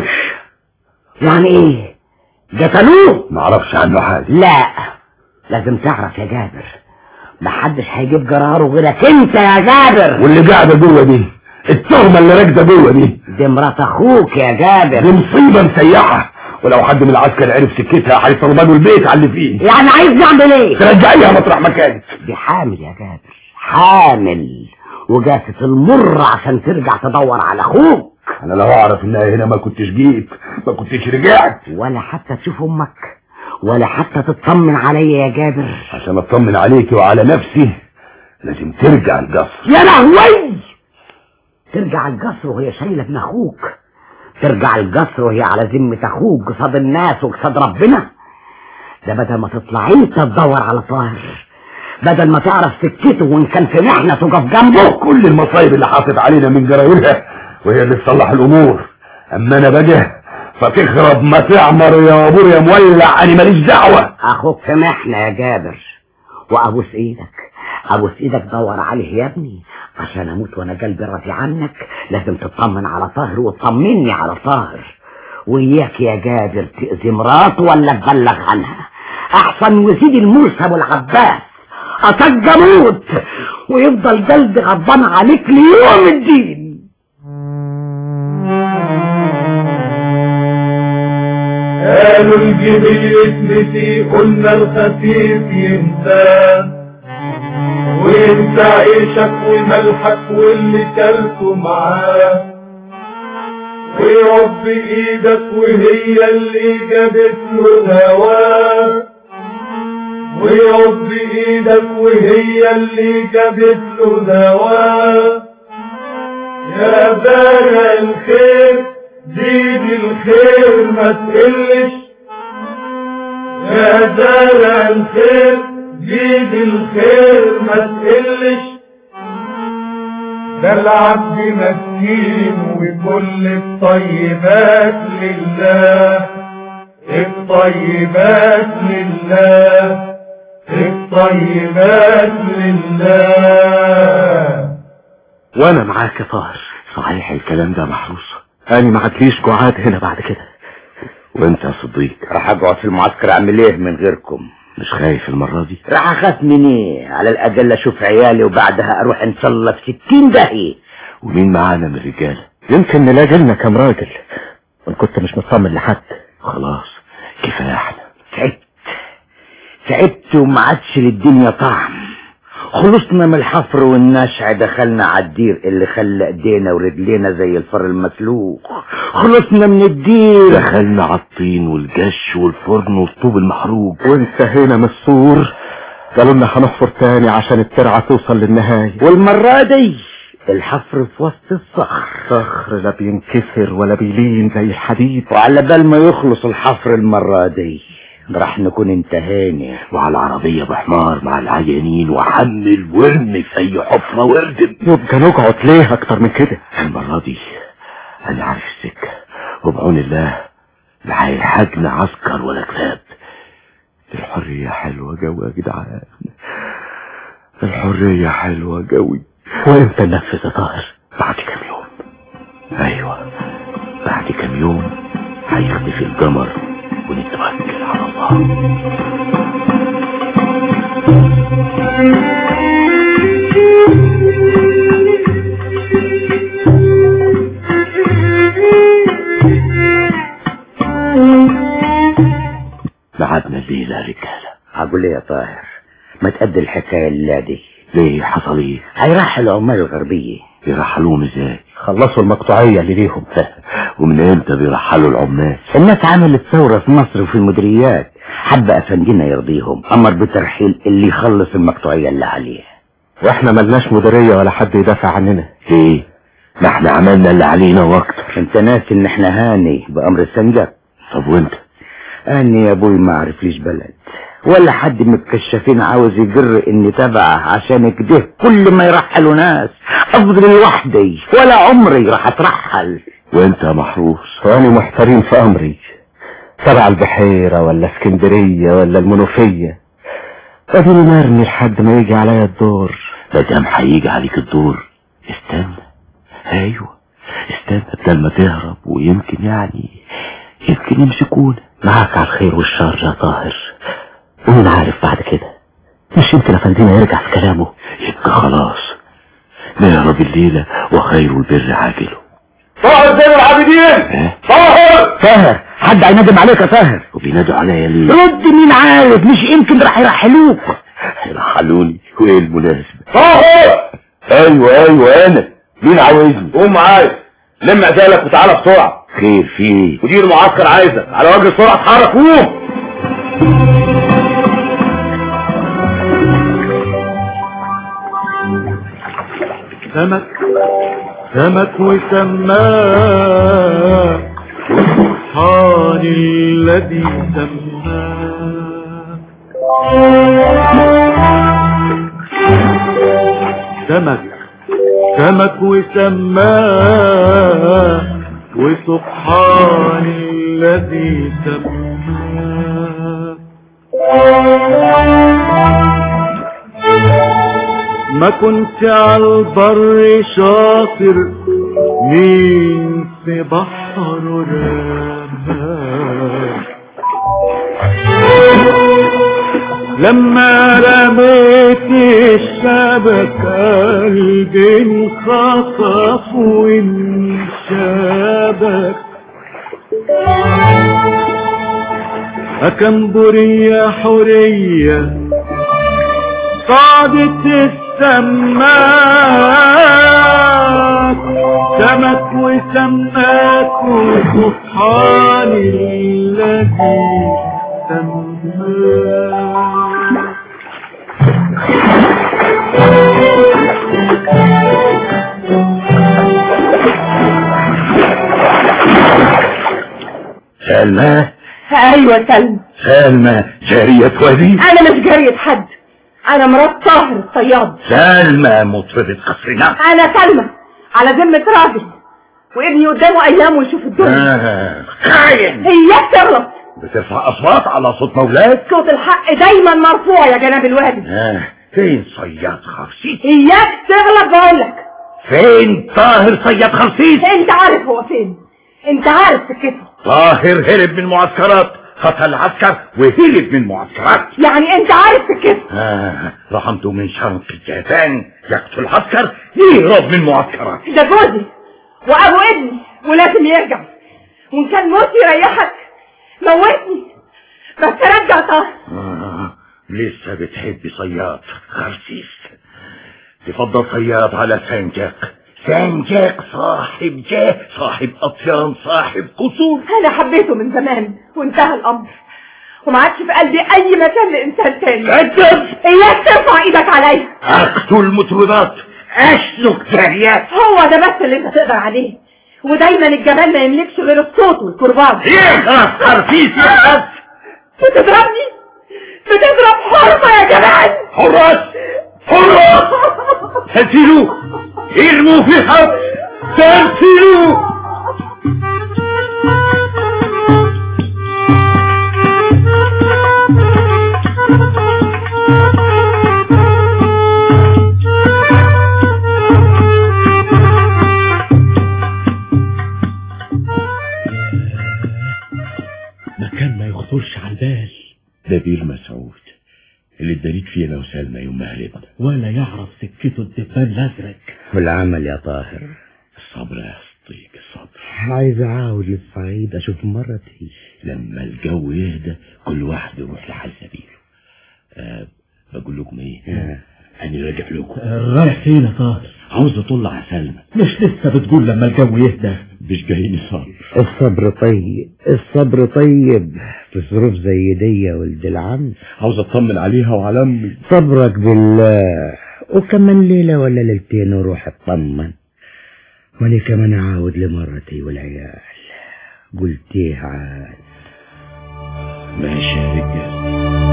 يعني ايه قتلوه ما اعرفش عنه حاجة لا لازم تعرف يا جابر محدش هيجيب جراره غيرك انت يا جابر واللي قاعدة جوه دي التهمة اللي راكدة جوه دي دي مرات اخوك يا دي جابر مصيبة مسيحة ولو حد من العسكر عرف سكتها هيطردوا له البيت على اللي فيه يعني عايز نعمل ايه ترجعيها مطرح ما كانت دي حامل يا جابر حامل وجاست المر عشان ترجع تدور على اخوك انا لو اعرف انها هنا ما كنتش جيت ما كنتش رجعت ولا حتى تشوف امك ولا حتى تطمن عليا يا جابر عشان اطمن عليك وعلى نفسي لازم ترجع القصر يا لهوي ترجع القصر وهي شايله ابن اخوك ترجع القصر وهي على ذمه اخوك قصاد الناس وقصاد ربنا ده بدل ما تطلع انت تدور على طاهر بدل ما تعرف سكته وان كان في محنه تقف جنبه كل المصايب اللي حاطط علينا من جرايرها وهي اللي تصلح الامور اما انا بقى فتخرب ما تعمر يا ابور يا مولع انا ماليش دعوه اخوك في محنه يا جابر وابوس ايدك ابوس ايدك دور عليه يا ابني عشان اموت وانا قلبي راضي عنك لازم تطمن على طاهر وتطمني على طاهر وياك يا جابر تأذي مراته ولا تبلغ عنها احسن وسيدي الموسى ابو العباس اتجموت ويفضل قلبي غضبان عليك ليوم الدين والجميل يتنسي قلنا الخفيف ينسى وانت عيشك وملحك واللي كلته معاه ويرب ايدك وهي اللي جابت له هواه ويرب ايدك وهي اللي جابت له هواه يا بارع الخير زيد الخير ما تقلش يا زارع الخير زيد الخير ما تقلش ده العبد مسكين وكل الطيبات لله الطيبات لله الطيبات لله وانا معاك يا طاهر صحيح الكلام ده محروس انا ما عادليش جعاد هنا بعد كده وانت يا صديق راح اقعد في المعسكر اعمل ايه من غيركم مش خايف المرة دي راح اخاف من ايه على الاقل اشوف عيالي وبعدها اروح ان شاء الله في ستين داهية ومين معانا من الرجالة يمكن نلاقي لنا كام راجل وان كنت مش مطمن لحد خلاص كفاية احنا تعبت تعبت وما عادش للدنيا طعم خلصنا من الحفر والنشع دخلنا على الدير اللي خلى ايدينا ورجلينا زي الفر المسلوق خلصنا من الدير دخلنا على الطين والجش والفرن والطوب المحروق وانتهينا من السور قالوا لنا هنحفر تاني عشان الترعة توصل للنهاية والمرة دي الحفر في وسط الصخر صخر لا بينكسر ولا بيلين زي الحديد وعلى بال ما يخلص الحفر المرة دي راح نكون انتهينا وعلى العربية بحمار مع العيانين وحمل وارمي في اي حفرة واردم يبقى نقعد ليه اكتر من كده المرة دي انا عارف السكة وبعون الله لا هيلحقنا عسكر ولا كلاب الحرية حلوة جوي يا جدعان الحرية حلوة جوي وامتى ننفذ يا طاهر بعد كام يوم ايوه بعد كام يوم هيختفي القمر ونتوكل على الله بعدنا الليلة يا رجالة هقول ايه يا طاهر ما تأدي الحكاية اللي دي ليه حصل ايه هيرحل العمال الغربية بيرحلوهم ازاي خلصوا المقطوعية اللي ليهم ومن امتى بيرحلوا العمال الناس عملت ثورة في مصر وفي المديريات حب افندينا يرضيهم امر بترحيل اللي يخلص المقطوعية اللي عليه واحنا ملناش مديرية ولا حد يدافع عننا ليه ما احنا عملنا اللي علينا واكتر انت ناسي ان احنا هاني بامر السنجر طب وانت اني يا ابوي ما اعرفليش بلد ولا حد من الكشافين عاوز يجر اني تبعه عشان كده كل ما يرحلوا ناس افضل لوحدي ولا عمري راح اترحل وانت يا محروس وانا محتارين في امري تبع البحيرة ولا اسكندرية ولا المنوفية اديني مرمي لحد ما يجي عليا الدور ما دام هيجي عليك الدور استنى ايوه استنى بدل ما تهرب ويمكن يعني يمكن يمسكونا معاك على الخير والشر يا طاهر ومين عارف بعد كده مش يمكن افندينا يرجع في كلامه يبقى خلاص نهرب الليلة وخير البر عاجله طاهر زين العابدين ايه طاهر طاهر حد هيندم عليك يا طاهر وبينادوا عليا ليه رد مين عارف مش يمكن راح يرحلوك رحلوني وايه المناسبة طاهر ايوه ايوه انا مين عاوزني قوم معايا لم عزالك وتعالى بسرعة خير في ايه مدير المعسكر عايزك على وجه السرعة اتحرك قوم سمك سمك وسماه وسبحان الذي سماه سمك سمك وسماه وسبحان الذي سماه ما كنت على البر شاطر مين في بحر رماه لما رميت الشبكة قلبي انخطف وانشبك أكمبرية حورية صعدت السماك سمك وسماك وسبحان الذي سماك سلمى ايوه سلمى سلمى جارية وليد انا مش جارية حد انا مرات طاهر الصياد سلمى مطربة قصرنا انا سلمى على ذمة راجل وابني قدامه ايام ويشوف الدنيا آه، خاين اياك تغلط بترفع اصوات على صوت مولاك صوت الحق دايما مرفوع يا جناب الوالد آه، فين صياد خرسيس اياك تغلط بقولك فين طاهر صياد خرسيس انت عارف هو فين انت عارف سكته طاهر هرب من معسكرات قتل عسكر وهرب من معسكرات يعني انت عارف سكته آه رحمته من شرق اليابان يقتل عسكر يهرب من معسكرات ده جوزي وابو ابني ولازم يرجع وان كان موت يريحك موتني بس رجع طاهر آه لسه بتحبي صياد خرسيس تفضل صياد على سانجاك سانجاك صاحب جاه صاحب أطيان صاحب قصور انا حبيته من زمان وانتهى الامر وما عادش في قلبي اي مكان لانسان تاني كذب اياك ترفع ايدك عليا أقتل مطربات أسلك جاريات هو ده بس اللي انت تقدر عليه ودايما الجمال ما يملكش غير الصوت والكرباج يخرس خرسيس يخرس بتضربني بتضرب حرمة يا جمال حراس حراس هاتلوه ارموا في حرب ترسلوه مكان ما يخطرش على البال ده بير مسعود اللي اداليك فيه انا وسلمى يوم ما هربنا ولا يعرف سكته الدبان الازرق والعمل يا طاهر الصبر يا صديق الصبر عايز اعاود للصعيد اشوف مرتي لما الجو يهدى كل واحد يروح لحال سبيله أه بقول لكم ايه آه. انا راجع لكم رايح فين يا طاهر عاوز اطلع سلمى مش لسه بتقول لما الجو يهدى مش جايين صبر الصبر طيب الصبر طيب في ظروف زي دي يا ولد العم عاوز اطمن عليها وعلى امي صبرك بالله وكمان ليلة ولا ليلتين وروح اطمن وانا كمان اعاود لمرتي والعيال قلت ايه عاد ماشي يا رجال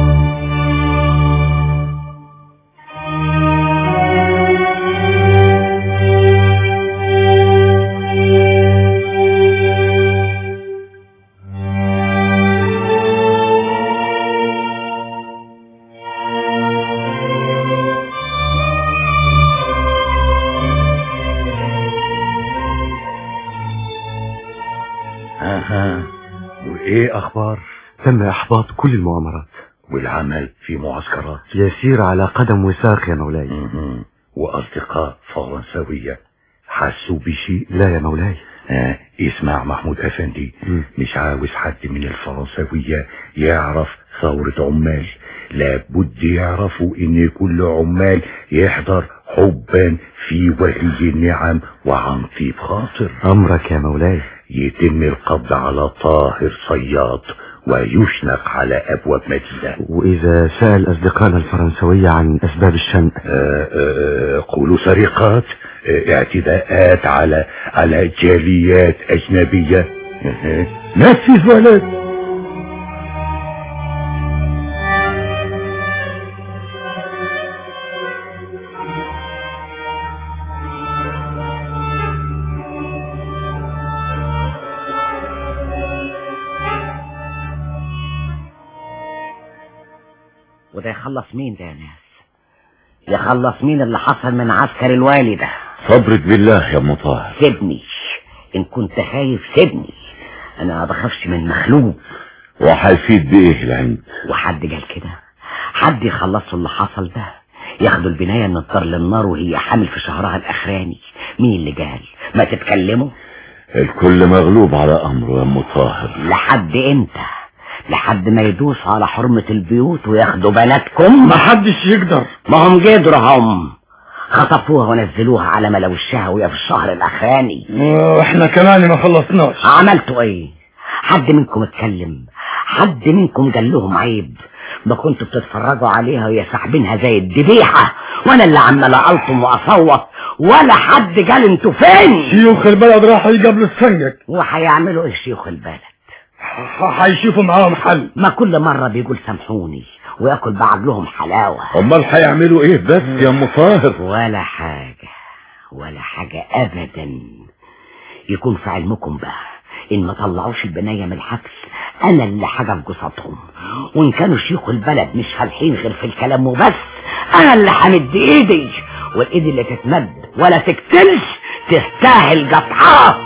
اها وايه اخبار تم احباط كل المؤامرات والعمل في معسكرات يسير على قدم وساق يا مولاي مهم. واصدقاء فرنسوية حسوا بشيء لا يا مولاي آه اسمع محمود افندي مم. مش عاوز حد من الفرنسوية يعرف ثورة عمال لابد يعرفوا ان كل عمال يحضر حبا في ولي النعم وعن طيب خاطر امرك يا مولاي يتم القبض على طاهر صياد ويشنق على ابواب مدينة واذا سأل اصدقائنا الفرنسوية عن اسباب الشنق آه، آه، قولوا سرقات آه، اعتداءات على على جاليات اجنبية آه، نفذ ولد وده يخلص مين ده يا ناس يخلص مين اللي حصل من عسكر الوالي ده صبرك بالله يا ام طاهر سيبني ان كنت خايف سيبني انا ما بخافش من مخلوق وهيفيد بايه العند وحد قال كده حد يخلصوا اللي حصل ده ياخدوا البناية من الطر للنار وهي حامل في شهرها الاخراني مين اللي قال ما تتكلموا الكل مغلوب على امره يا ام طاهر لحد امتى لحد ما يدوسوا على حرمة البيوت وياخدوا بناتكم محدش يقدر ما هم قدروا هم خطفوها ونزلوها على ملوشها وهي في الشهر الاخراني واحنا كمان ما خلصناش عملتوا ايه حد منكم اتكلم حد منكم قال لهم عيب ما كنتوا بتتفرجوا عليها وهي ساحبينها زي الذبيحة وانا اللي عمال الطم واصوت ولا حد قال انتوا فين شيوخ البلد راحوا يقابلوا السنجك وهيعملوا ايه شيوخ البلد هيشوفوا معاهم حل ما كل مرة بيقول سامحوني وياكل بعجلهم حلاوة امال هيعملوا ايه بس يا ام طاهر ولا حاجة ولا حاجة ابدا يكون في علمكم بقى ان ما طلعوش البناية من الحبس انا اللي حاجة في جسطهم وان كانوا شيوخ البلد مش فالحين غير في الكلام وبس انا اللي همد ايدي والايد اللي تتمد ولا تكتلش تستاهل قطعها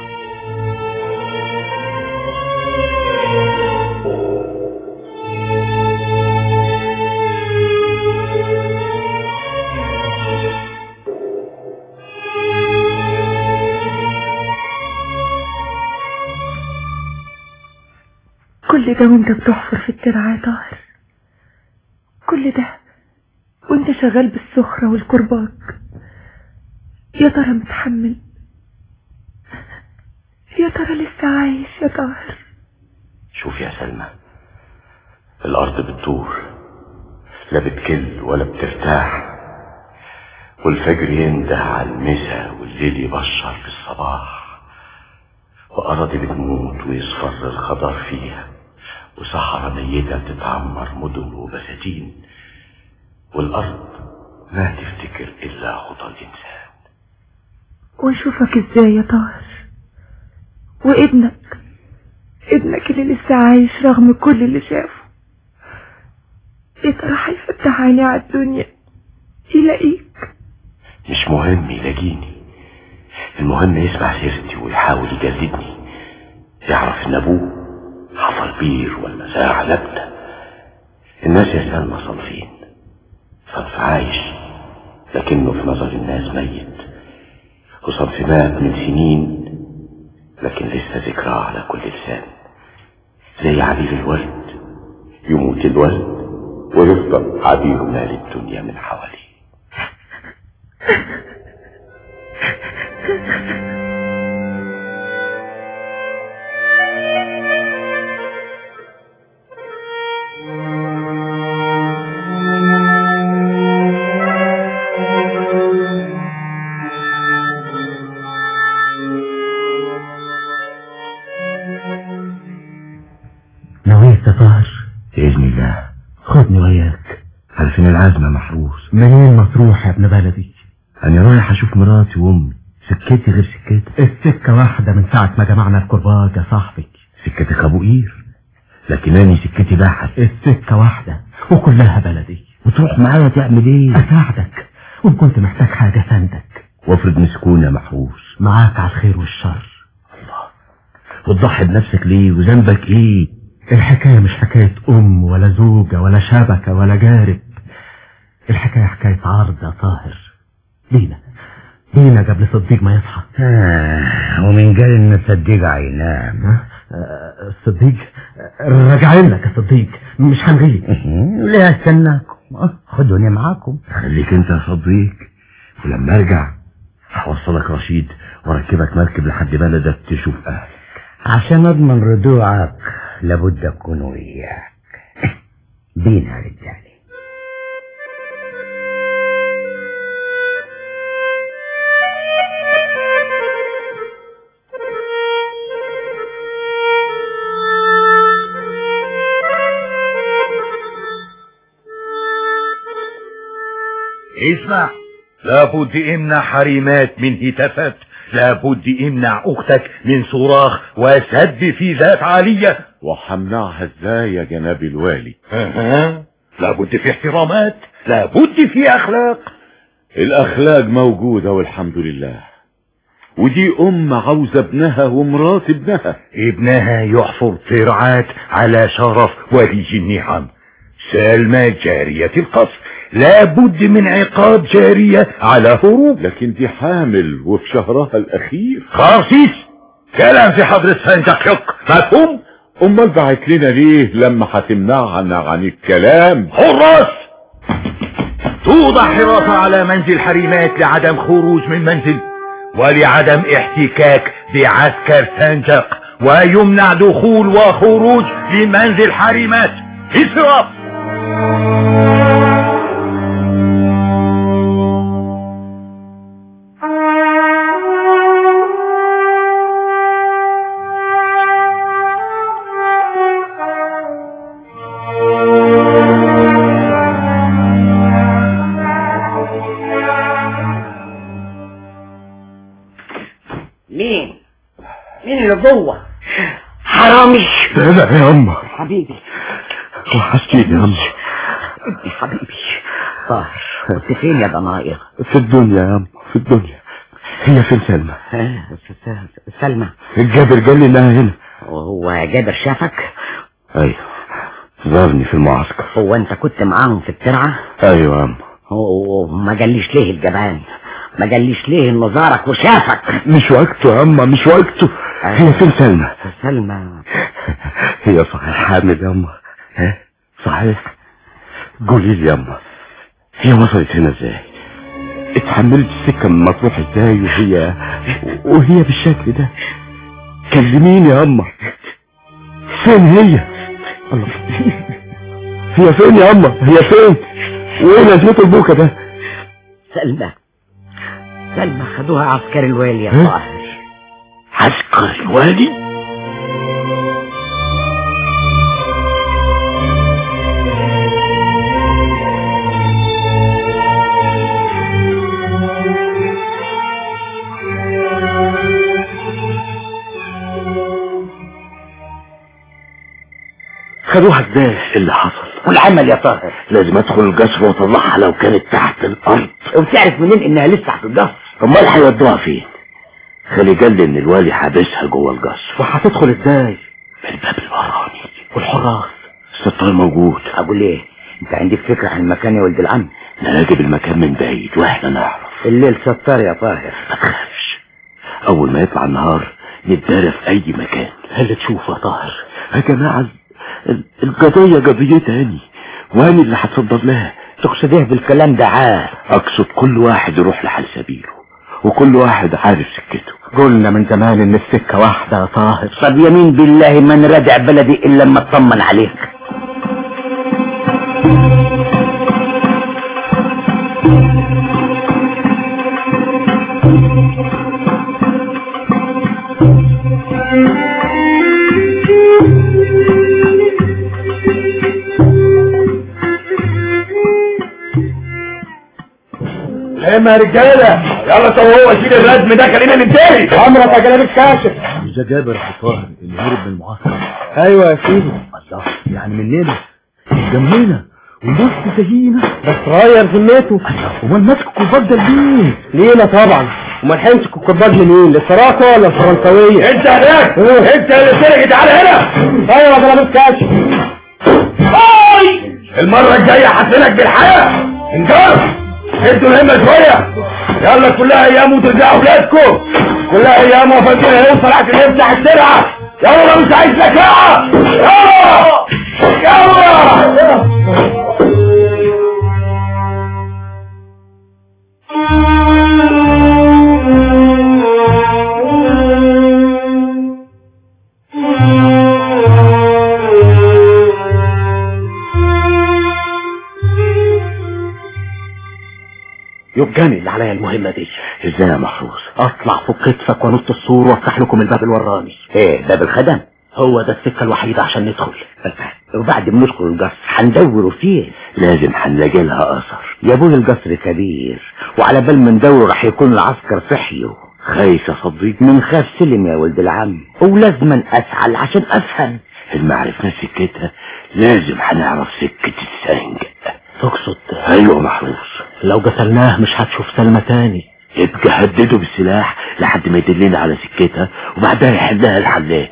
كل ده وانت بتحفر في الترعة يا طاهر كل ده وانت شغال بالسخرة والكرباج يا ترى متحمل يا ترى لسه عايش يا طاهر شوف يا سلمى الأرض بتدور لا بتكل ولا بترتاح والفجر ينده على المسا والليل يبشر في الصباح وأراضي بتموت ويصفر الخضار فيها وصحراء ميتة بتتعمر مدن وبساتين والأرض ما تفتكر إلا خطى الإنسان واشوفك ازاي يا طاهر وابنك ابنك اللي لسه عايش رغم كل اللي شافه يا ترى هيفتح عيني على الدنيا يلاقيك مش مهم يلاقيني المهم يسمع سيرتي ويحاول يجلدني يعرف ان ابوه حصل بير ولا زرع لبنة الناس يا سلمى صنفين صنف عايش لكنه في نظر الناس ميت وصنف مات من سنين لكن لسه ذكراه على كل لسان زي عبير الورد يموت الورد ويفضل عبير مال الدنيا من حواليه نويت يا طاهر بإذن الله خدني وياك عارفين العزمة محروس منين ما تروح يا ابن بلدي أنا رايح أشوف مراتي وأمي سكتي غير سكتك السكة واحدة من ساعة ما جمعنا الكرباج يا صاحبي سكتك أبو قير لكن أنا سكتي بحر السكة واحدة وكلها بلدي وتروح معايا تعمل إيه أساعدك وإن كنت محتاج حاجة سندك وافرض مسكون يا محروس معاك على الخير والشر وتضحي بنفسك ليه وذنبك إيه الحكاية مش حكاية أم ولا زوجة ولا شبكة ولا جارب الحكاية حكاية عرض يا طاهر بينا بينا قبل صديق ما يصحى آه ومن قال ان صديق هينام آه، صديق راجعين لك يا صديق مش هنغيب ليه استناكم خدوني معاكم خليك انت يا صديق ولما ارجع هوصلك رشيد واركبك مركب لحد بلدك تشوف اهلك عشان اضمن رجوعك لابد اكون وياك بينا يا رجالي اسمع لابد امنع حريمات من هتافات لابد امنع اختك من صراخ وسب في ذات عالية وحمنعها ازاي يا جناب الوالي أها. لابد في احترامات لابد في اخلاق الاخلاق موجودة والحمد لله ودي ام عاوزة ابنها ومرات ابنها ابنها يحفر ترعات على شرف ولي النعم سلمى جارية القصر لابد من عقاب جارية على هروب لكن دي حامل وفي شهرها الاخير خارسيس كلام في حضرة فندق حق مفهوم امال بعت لنا ليه لما هتمنعنا عن الكلام حراس توضع حراسة على منزل حريمات لعدم خروج من منزل ولعدم احتكاك بعسكر سنجق ويمنع دخول وخروج لمنزل حريمات انصراف مين مين اللي جوه حرامي لا لا يا أما حبيبي وحشتيني يا أما يا حبيبي طاهر كنت فين يا ضناير في الدنيا يا أما في الدنيا هي فين سلمى آه، س- س- سلمى الجابر قال لي انها هنا وهو جابر شافك ايوه زارني في المعسكر هو انت كنت معاهم في الترعة ايوه يا أما هو ما قاليش ليه الجبان ما قاليش ليه انه زارك وشافك مش وقته يا أما مش وقته هي فين سلمى سلمى هي صحيح حامل يا أما ها صحيح قولي لي يا أما هي وصلت هنا ازاي اتحملت السكة من مطروح ازاي وهي وهي بالشكل ده كلميني يا أما فين هي الله هي فين يا أما هي فين وايه لازمته البوكة ده سلمى سلمى خدوها عسكري الوالي يا ها؟ طاهر عسكر الوالي خدوها ازاي اللي حصل والعمل يا طاهر لازم ادخل الجسر واطلعها لو كانت تحت الارض وبتعرف منين انها لسه في القصر امال هيودوها فين خلي قال لي ان الوالي حابسها جوه الجسر وهتدخل ازاي الباب الوراني والحراس الستار موجود اقول ايه انت عندك فكرة عن المكان يا ولد العم نراقب المكان من بعيد واحنا نعرف الليل ستار يا طاهر ما تخافش اول ما يطلع النهار نتدارى في اي مكان اللي تشوفه يا طاهر يا جماعة ال- ال- القضية قضيتي أني وأنا اللي هتصدر لها تقصد ايه بالكلام ده عار أقصد كل واحد يروح لحال سبيله وكل واحد عارف سكته قلنا من زمان ان السكة واحدة يا طاهر طب يمين بالله ما نرادع بلدي الا لما اطمن عليك ايه يا رجاله يلا سووا شيل الردم ده خلينا ننتهي عمرك يا جلال الكاشف ده جابر يا طاهر اللي هرب من المعسكر ايوه يا سيدي الله يعني مننا جنبنا ونص زينا بس غير ذمته امال ماسك الكوباج ده ليه لينا طبعا وما نحمسك الكباج لمين للفراقة ولا الفرنسوية انت هناك انت اللي سرق تعالى هنا ايوه يا جلال الكاشف هاي المرة الجاية هحسنك بالحياة انجر انتوا الهمة شوية يلا كلها ايام وترجعوا بلادكم كلها ايام وفاتين هيوصل عشان يفتح السرعة يلا مش عايز زكاة يلا يلا يبقاني اللي عليا المهمة دي ازاي يا محروس اطلع فوق كتفك وانط السور وافتح لكم الباب الوراني ايه باب الخدم هو ده السكة الوحيدة عشان ندخل وبعد ما ندخل القصر هندور فيه لازم هنلاقي لها اثر يا ابوي القصر كبير وعلى بال ما ندور راح يكون العسكر صحيوا خايف يا صديق من خاف سلم يا ولد العم ولازما اسعل عشان افهم المعرفة سكتها لازم هنعرف سكة السنج تقصد ايوه محروس لو قتلناه مش هتشوف سلمى تاني يبقى هدده بالسلاح لحد ما يدلنا على سكتها وبعدها يحلها الحلات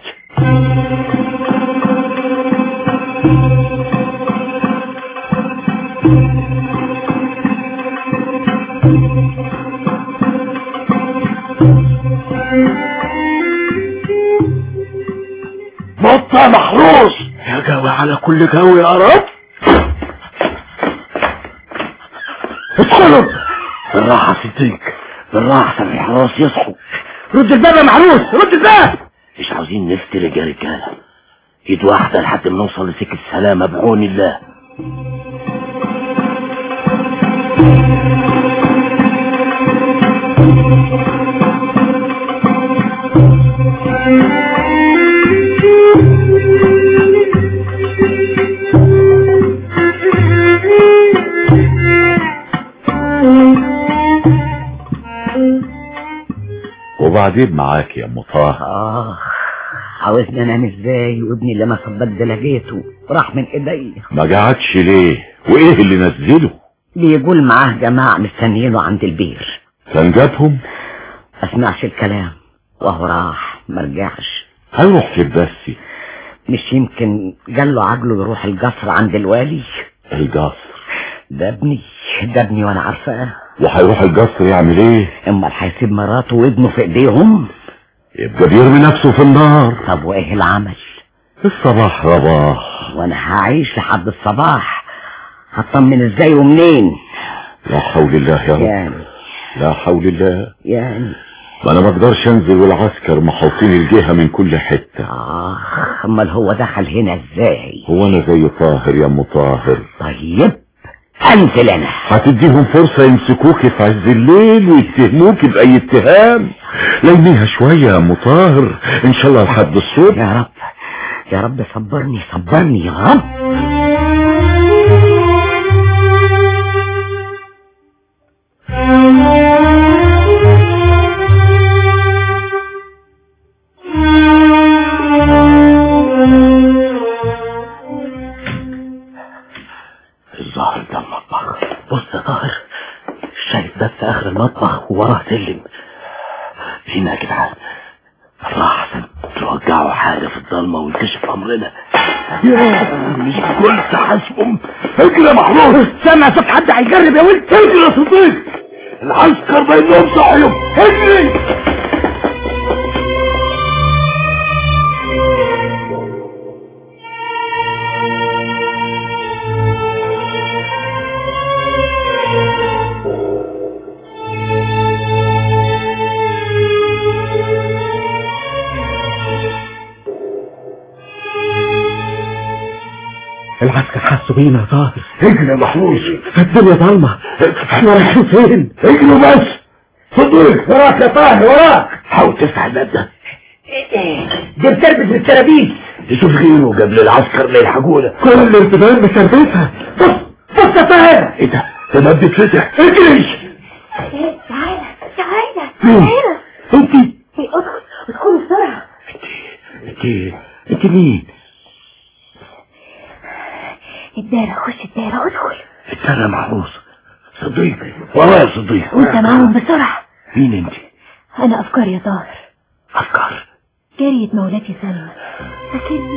نط يا محروس يا جوي على كل جوي يا رب ادخلوا بالراحة صديق بالراحة عشان الحراس يصحوا رد الباب يا محروس رد الباب مش عاوزين نفترق يا رجالة ايد واحدة لحد ما نوصل لسكة السلامة بعون الله وبعدين معاك يا ام طه آه عاوزني انام ازاي وابني اللي ما صدقت لقيته راح من ايدي ما قعدش ليه وايه اللي نزله بيقول معاه جماعة مستنيينه عند البير كان جابهم اسمعش الكلام وهو راح مرجعش هيروح فين بس مش يمكن قال له عجله يروح القصر عند الوالي القصر ده ابني ده ابني وانا عارفاه وهيروح القصر يعمل ايه امال هيسيب مراته وابنه في ايديهم يبقى بيرمي نفسه في النار طب وايه العمل الصباح رباح وانا هعيش لحد الصباح هطمن ازاي ومنين لا حول الله يا رب يعني لا حول الله يعني ما انا ما اقدرش انزل والعسكر محوطين الجهة من كل حتة آه امال هو دخل هنا ازاي هو انا زي طاهر يا ام طاهر طيب انزل انا هتديهم فرصة يمسكوك في عز الليل ويتهموك بأي اتهام لينيها شوية يا ام طاهر ان شاء الله لحد الصبح يا رب يا رب صبرني صبرني يا رب الظاهر ده المطبخ بص يا طاهر شايف ده في اخر المطبخ ووراه سلم فينا يا جدعان بالراحة عشان توجعوا حاجة في الضلمة ويكشف امرنا يا مش قلت حاسبهم اجري يا محمود سامع صوت حد هيجرب يا ولد اجري يا صديق العسكر بينهم صحيهم اجري العسكر حسوا بينا يا طاهر اجري يا محروس الدنيا ضلمة احنا رايحين فين اجري بس صديق وراك يا طاهر وراك حاول تفتح الباب ده دي بتربط بالترابيز تشوف غيره قبل العسكر ما يلحقونا كل الارتباط مسربتها بص بص يا طاهر ايه ده ده باب بيتفتح اجري تعالى تعالى مين؟ تعالى انت ادخل ادخل بسرعة انت انت مين الدارة خش الدارة ادخل الدار يا محروس صديق ورايا صديق وانت معاهم بسرعة مين انت انا افكار يا طاهر افكار جارية مولاتي سلمى فاكرني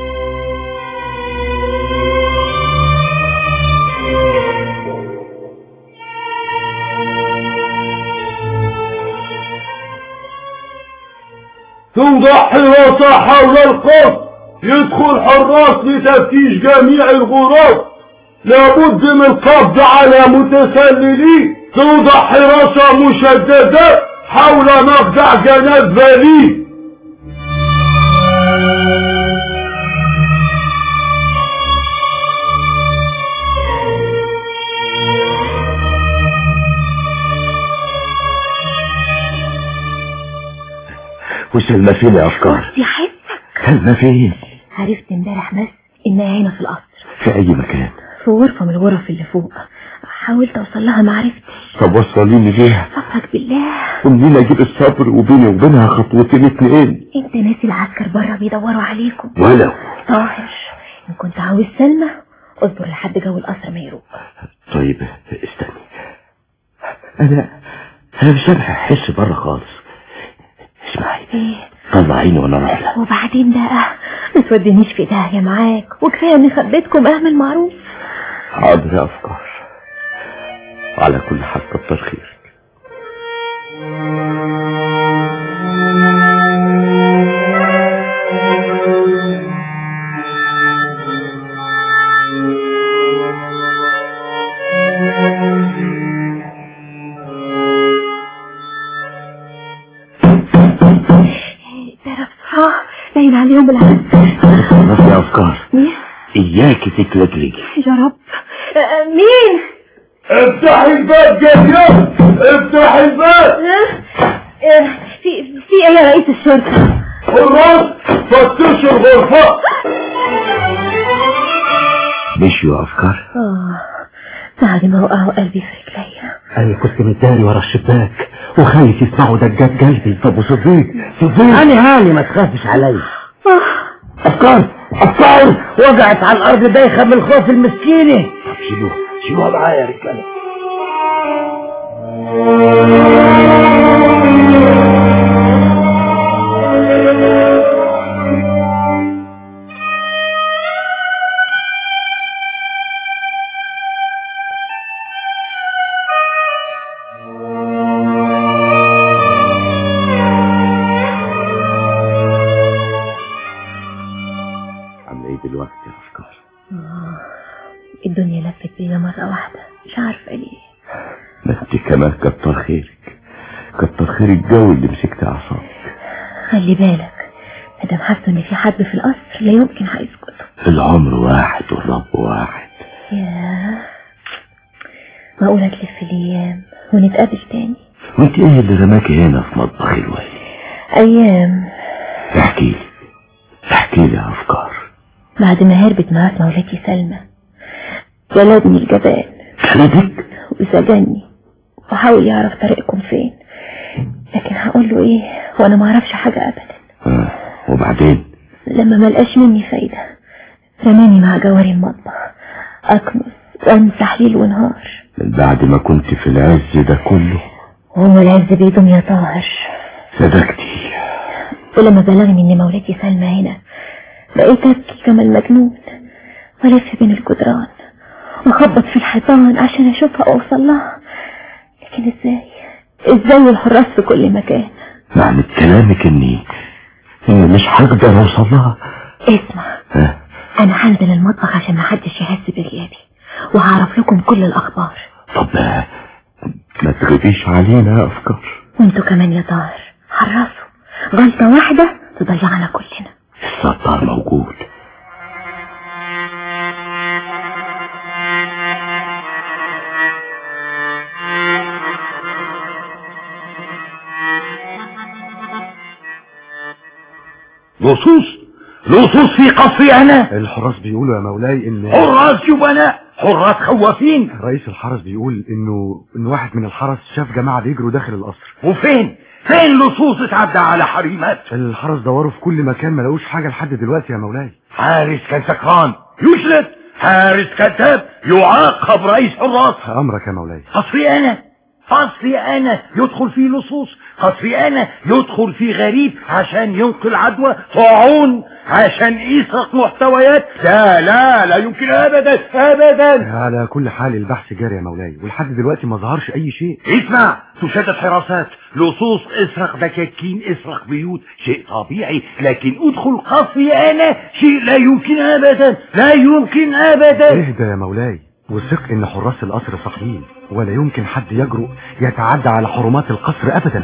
توضع حراسة حول القصر يدخل حراس لتفتيش جميع الغرف لابد من القبض على متسللين توضع حراسة مشددة حول مخدع جناب بالي وسلمى فين يا افكار دي حسك سلمى فين عرفت امبارح بس انها هنا في القصر في اي مكان في غرفة من الغرف اللي فوق حاولت اوصل لها ما عرفتش طب وصليني ليها صفك بالله ومنين اجيب الصبر وبيني وبينها خطوتين اتنين انت ناسي العسكر بره بيدوروا عليكم ولو طاهر ان كنت عاوز سلمى اصبر لحد جو القصر ما يروق طيب استني انا انا مش قادر احس بره خالص اسمعي ايه طلعيني وانا اروح لها وبعدين بقى ما تودينيش في داهية معاك وكفاية اني خبيتكم اعمل معروف حاضر يا افكار على كل حال كتر خيرك باين عليهم العسل بس يا افكار مين اياك تتلجلجي يا رب آه، مين افتحي الباب جديد افتحي الباب آه، في في ايه يا رئيس الشرطة حراس فتشوا الغرفة مشيوا يا افكار اه بعد ما وقعوا قلبي في رجليا انا كنت متداري ورا الشباك وخايف يسمعوا دقات قلبي طب وصديق صديق انا هاني ما تخافش عليا افكار افكار وقعت على الارض دايخه من الخوف المسكينه شيلوها شيلوها معايا يا رجاله عامله ايه دلوقتي يا افكار آه، الدنيا لفت بيا مرة واحدة مش عارفة ليه ما انت كمان كتر خيرك كتر خير الجو اللي مسكت اعصابك خلي بالك مادام حاسة ان في حد في القصر لا يمكن هيسكت العمر واحد والرب واحد ياه معقولة تلف الايام ونتقابل تاني وانت ايه اللي رماكي هنا في مطبخ الوالي ايام احكي لي احكي لي يا افكار بعد ما هربت معاك مولاتي سلمى جلدني الجبان جلدك وسجني وحاول يعرف طريقكم فين لكن هقول له ايه وانا ما اعرفش حاجة ابدا آه. وبعدين لما ما لقاش مني فايدة رماني مع جواري المطبخ اكنس وامسح ليل ونهار من بعد ما كنت في العز ده كله وهو العز بيدوم يا طاهر صدقتي ولما بلغني ان مولاتي سلمى هنا بقيت ابكي كما المجنون والف بين الجدران واخبط في الحيطان عشان اشوفها واوصل لها لكن ازاي ازاي والحراس في كل مكان معنى كلامك اني اني مش هقدر اوصل لها اسمع ها؟ انا هنزل المطبخ عشان محدش يحس بغيابي وهعرف لكم كل الاخبار طب آه، ما تغيبيش علينا يا افكار وانتوا كمان يا طاهر حرصوا غلطة واحدة تضيعنا كلنا الستار موجود لصوص لصوص في قصري انا الحراس بيقولوا يا مولاي ان حراس جبناء حراس خوافين رئيس الحرس بيقول انه ان واحد من الحرس شاف جماعة بيجروا داخل القصر وفين فين لصوص اتعدى على حريمات الحرس دوروا في كل مكان ما لقوش حاجة لحد دلوقتي يا مولاي حارس كان سكران يشلت حارس كذاب يعاقب رئيس حراس امرك يا مولاي قصري انا قصري انا يدخل فيه لصوص قصري انا يدخل فيه غريب عشان ينقل عدوى طاعون عشان يسرق محتويات لا لا لا يمكن ابدا ابدا على كل حال البحث جاري يا مولاي ولحد دلوقتي ما ظهرش اي شيء اسمع تشدد حراسات لصوص اسرق دكاكين اسرق بيوت شيء طبيعي لكن ادخل قصري انا شيء لا يمكن ابدا لا يمكن ابدا اهدى يا مولاي وثق ان حراس القصر صحيين ولا يمكن حد يجرؤ يتعدى على حرمات القصر ابدا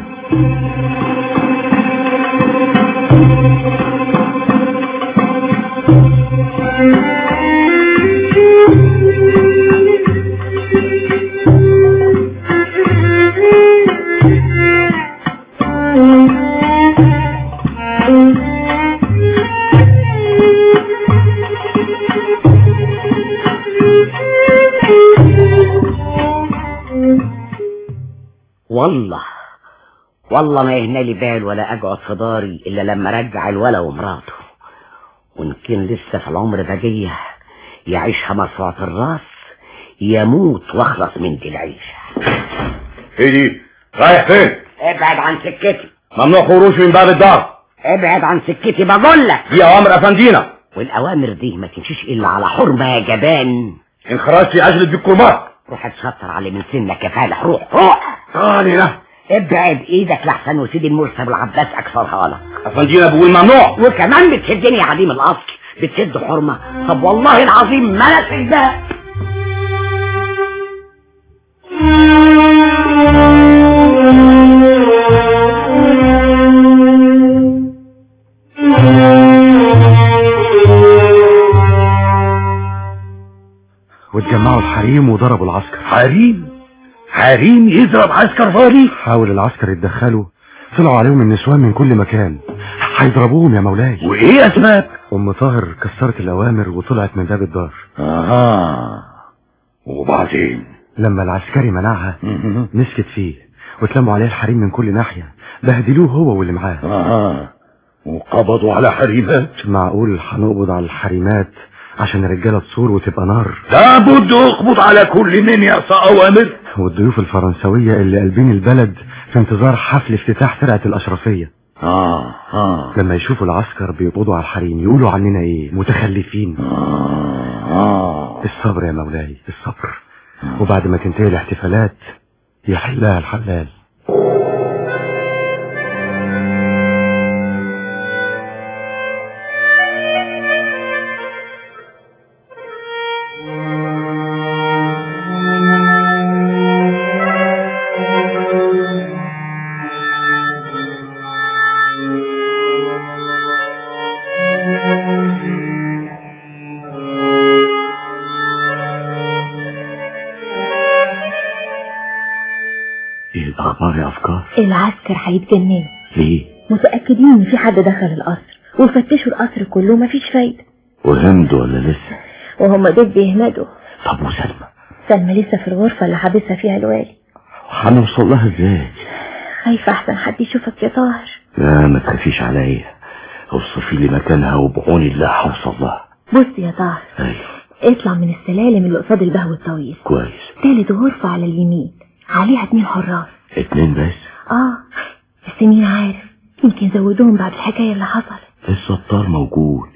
والله والله ما يهنا لي بال ولا اقعد في داري الا لما ارجع الولا ومراته وان كان لسه في العمر بقيه يعيشها مرفوعة الراس يموت واخلص من دي العيشه ايه دي رايح فين ابعد عن سكتي ممنوع خروج من باب الدار ابعد عن سكتي بقول لك دي اوامر افندينا والاوامر دي ما تمشيش الا على حرمه يا جبان ان خرجت اجلد بالكربات روح اتشطر على من سنك يا فالح روح روح تعالي له ابعد ايدك لحسن وسيدي المرسل والعباس اكثرها لك افندينا بقول ممنوع وكمان بتسدني يا عديم الاصل بتسد حرمه طب والله العظيم ما لك ده Thank you. واتجمعوا الحريم وضربوا العسكر حريم حريم يضرب عسكر فاري حاول العسكر يتدخلوا طلعوا عليهم النسوان من كل مكان هيضربوهم يا مولاي وايه اسباب ام طاهر كسرت الاوامر وطلعت من باب الدار اها وبعدين لما العسكري منعها مسكت فيه واتلموا عليه الحريم من كل ناحية بهدلوه هو واللي معاه اها وقبضوا على حريمات معقول هنقبض على الحريمات عشان الرجالة تصور وتبقى نار لابد اقبض على كل من يعصى اوامر والضيوف الفرنسوية اللي قلبين البلد في انتظار حفل افتتاح فرقة الأشرفية اه اه لما يشوفوا العسكر بيقبضوا على الحريم يقولوا عننا ايه متخلفين آه آه الصبر يا مولاي الصبر وبعد ما تنتهي الاحتفالات يحلها الحلال ايه الاخبار يا افكار العسكر هيتجننوا ليه متأكدين ان في حد دخل القصر وفتشوا القصر كله مفيش فايدة وهند ولا لسه وهم دول بيهمدوا طب وسلمى سلمى لسه في الغرفة اللي حابسها فيها الوالي هنوصل لها ازاي خايفة احسن حد يشوفك يا طاهر لا ما تخافيش عليا اوصفي لي مكانها وبعون الله هوصل لها بص يا طاهر ايوه اطلع من السلالم اللي قصاد البهو الطويل كويس تالت غرفة على اليمين عليها اتنين حراس اتنين بس اه بس مين عارف يمكن زودوهم بعد الحكاية اللي حصلت الستار موجود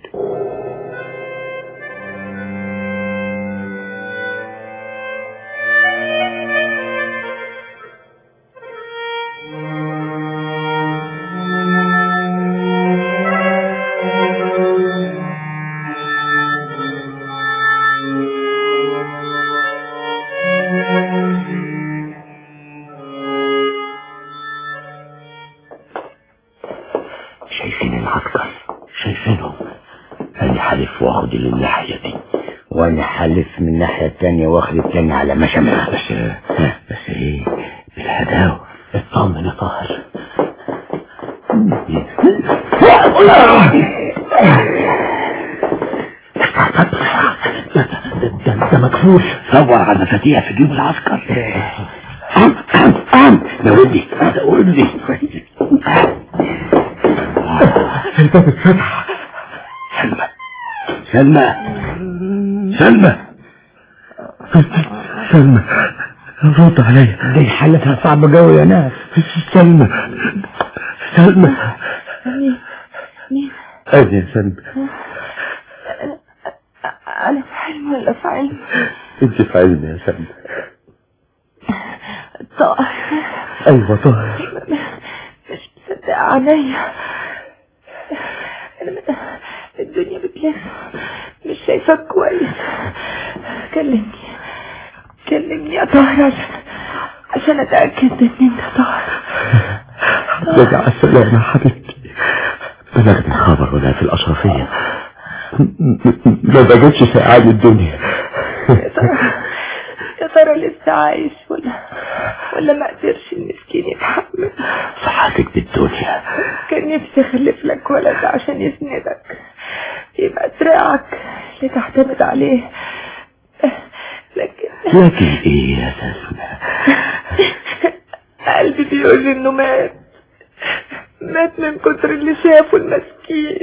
شايفين العسكر شايفينهم انا حالف واخد اللي الناحية دي وانا حالف من الناحية التانية واخد التاني على مشامها بس بس ايه بالهداوة اطمن يا طاهر ده انت مكفوش دور على مفاتيح في جيب العسكر أم أم أم ده ودي ده ودي الباب اتفتح سلمى سلمى سلمى سلمى رد عليا دي حالتها صعبة قوي يا ناس سلمى سلمى مين أنا يا سلمى انا في حلم ولا في علم انت في علمي يا سلمى طاهر ايوه طاهر مش مصدق عليا أنا م- الدنيا بتلف مش شايفاك كويس كلمني كلمني يا طاهر عشان عشان اتاكد ان انت طاهر رجع على السلامة يا حبيبتي بلغت الخبر ولا في الأشرفية ما بقتش سعاد الدنيا يا ترى يا ترى لسه عايش ولا ولا ما قدرش المسكين يتحمل صحتك بالدنيا كان نفسي اخلف لك ولد عشان يسندك يبقى دراعك اللي تعتمد عليه لكن لكن ايه يا سلمى قلبي بيقول لي انه مات مات من كتر اللي شافه المسكين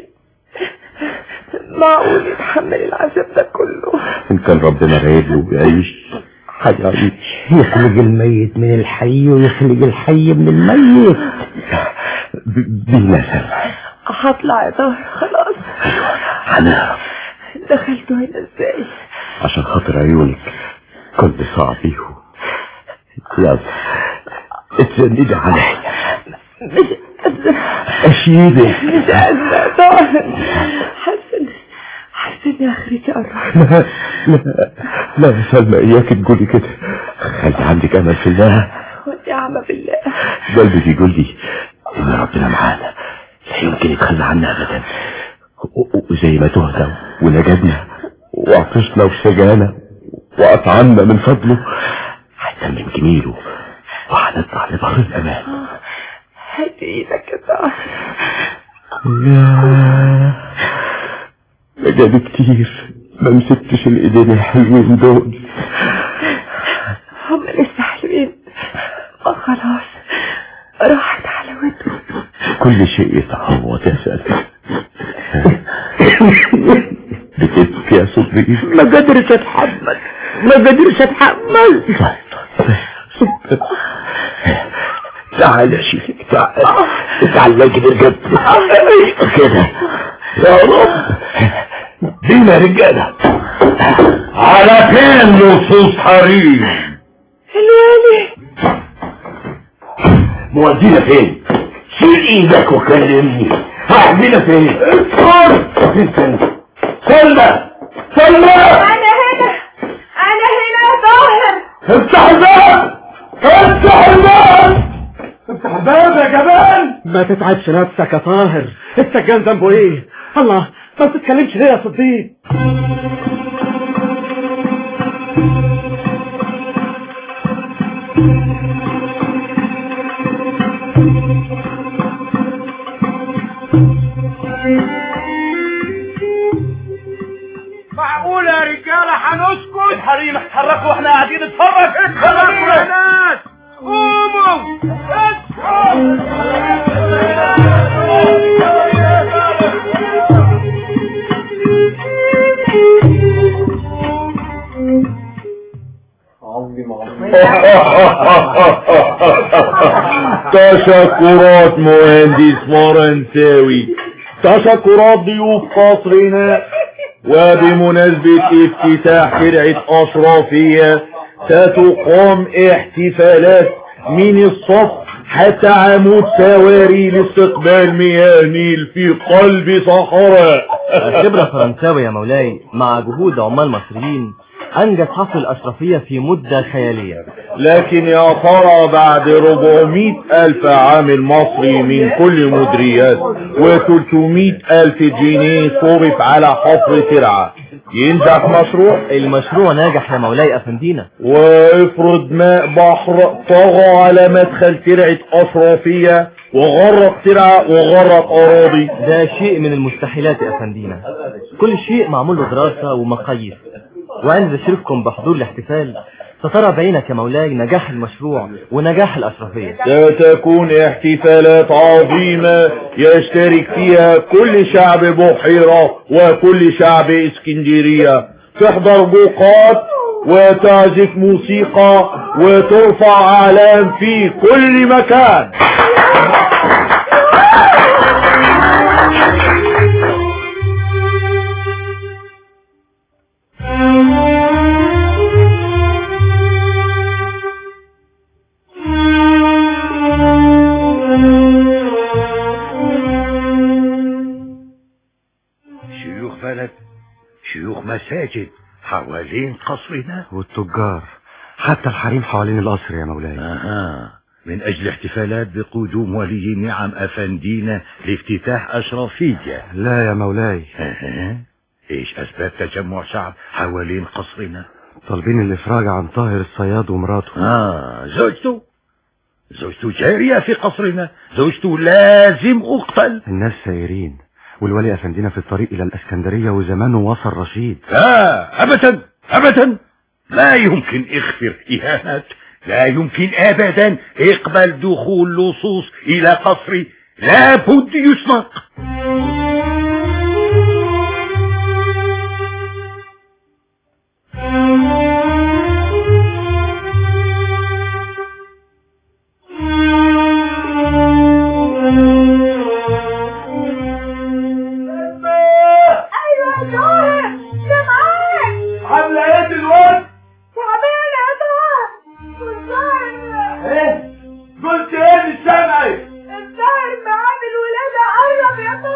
معقول يتحمل العذاب ده كله إن كان ربنا رايد له يعيش هيعيش يخلق الميت من الحي ويخلق الحي من الميت بينا سلمى هطلع يا طاهر خلاص هنعرف دخلتوا هنا ازاي عشان خاطر عيونك كنت صعب بيهم يلا اتسندي عليا مش قادرة اشيلك مش قادرة يا طاهر حسن حسن اخرتي قرب لا لا لا يا سلمى اياك تقولي كده خلي عندك امل في الله والنعمة بالله قلبي بيقول لي ان ربنا معانا لا يمكن يتخلى عنا ابدا و- و- وزي ما تهدى ونجدنا وعطشنا وسجانا وأطعمنا من فضله هيتمم جميله وهنطلع لبر الأمان هات ايدك يا طاهر يا ده جاب كتير ما مسكتش الايدين الحلوين دول هم لسه حلوين ما خلاص راحت حلاوتهم كل شيء يتعوض يا ساتر بتبكي يا صبري ما قدرش اتحمل ما قدرش اتحمل صبري تعال يا شيخ تعال تعال اجري رجبت كده يا رب بينا رجاله على فين لصوص حريم الوالي مودينا فين شيل ايدك وكلمني هعملنا فين ادخل فين فين سلمى سلمى انا هنا انا هنا يا طاهر افتح الباب افتح الباب افتح الباب يا جبان ما تتعبش نفسك يا طاهر السجان ذنبه ايه الله ما تتكلمش ليه يا صديق معقول يا رجاله هنسكت الحريم اتحركوا واحنا قاعدين نتفرج اتحركوا يا ناس قوموا تشكرات مهندس فرنساوي تشكرات ضيوف قصرنا وبمناسبة افتتاح ترعة أشرافية ستقام احتفالات من الصف حتى عمود سواري لاستقبال مياه النيل في قلب صحراء خبرة فرنساوي يا مولاي مع جهود عمال مصريين أنجز حفل الأشرفية في مدة خيالية لكن يا ترى بعد 400 ألف عامل مصري من كل مدريات و300 ألف جنيه صرف على حفر ترعة ينجح مشروع المشروع ناجح يا مولاي أفندينا وافرض ماء بحر طغى على مدخل ترعة أشرافية وغرق ترعة وغرق أراضي ده شيء من المستحيلات يا أفندينا كل شيء معمول له دراسة ومقاييس وعند بشرفكم بحضور الاحتفال سترى بعينك يا مولاي نجاح المشروع ونجاح الأشرفية ستكون احتفالات عظيمة يشترك فيها كل شعب بحيرة وكل شعب اسكندرية تحضر بوقات وتعزف موسيقى وترفع أعلام في كل مكان شيوخ بلد شيوخ مساجد حوالين قصرنا والتجار حتى الحريم حوالين القصر يا مولاي آه. من أجل احتفالات بقدوم ولي النعم أفندينا لافتتاح أشرافية لا يا مولاي آه. إيش أسباب تجمع شعب حوالين قصرنا طالبين الإفراج عن طاهر الصياد ومراته آه زوجته زوجته جارية في قصرنا زوجته لازم أقتل الناس سايرين والولي أفندينا في الطريق إلى الأسكندرية وزمانه وصل رشيد لا أبدا أبدا لا يمكن اغفر إهانات لا يمكن أبدا اقبل دخول لصوص إلى قصري لابد يسنق ايوه يا طاهر سامعاك عامله ايه دلوقتي تعبانه يا طاهر والظاهر ايه قلت ايه مش سامعك الظاهر معامل ولادة قرب يا طاهر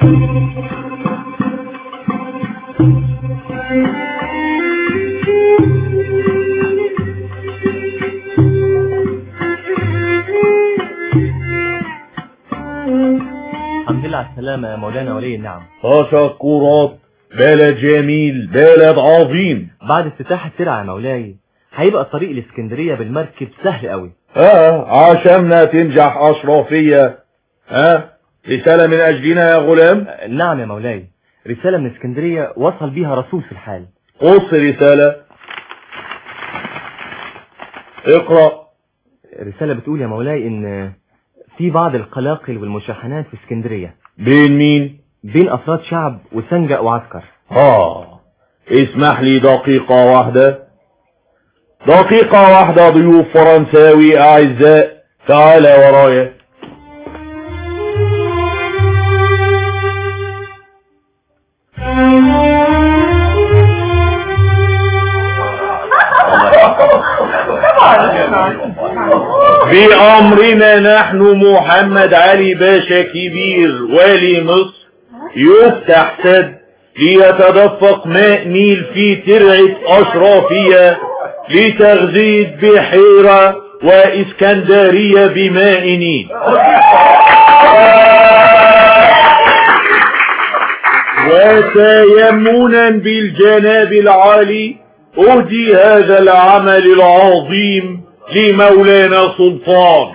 الحمد لله على السلامة يا مولانا ولي النعم تشكرات بلد جميل بلد عظيم بعد افتتاح الترعة يا مولاي هيبقى الطريق الاسكندرية بالمركب سهل قوي اه عشاننا تنجح اشرافية ها رسالة من اجلنا يا غلام نعم يا مولاي رسالة من اسكندرية وصل بيها رسول في الحال قص رسالة اقرأ رسالة بتقول يا مولاي ان في بعض القلاقل والمشاحنات في اسكندرية بين مين بين افراد شعب وسنجق وعسكر اه اسمح لي دقيقة واحدة دقيقة واحدة ضيوف فرنساوي اعزاء تعال ورايا بأمرنا نحن محمد علي باشا كبير والي مصر يفتح سد ليتدفق ماء نيل في ترعة أشرافية لتغذية بحيرة وإسكندرية بماء نيل وتيمنا بالجناب العالي أهدي هذا العمل العظيم لمولانا سلطان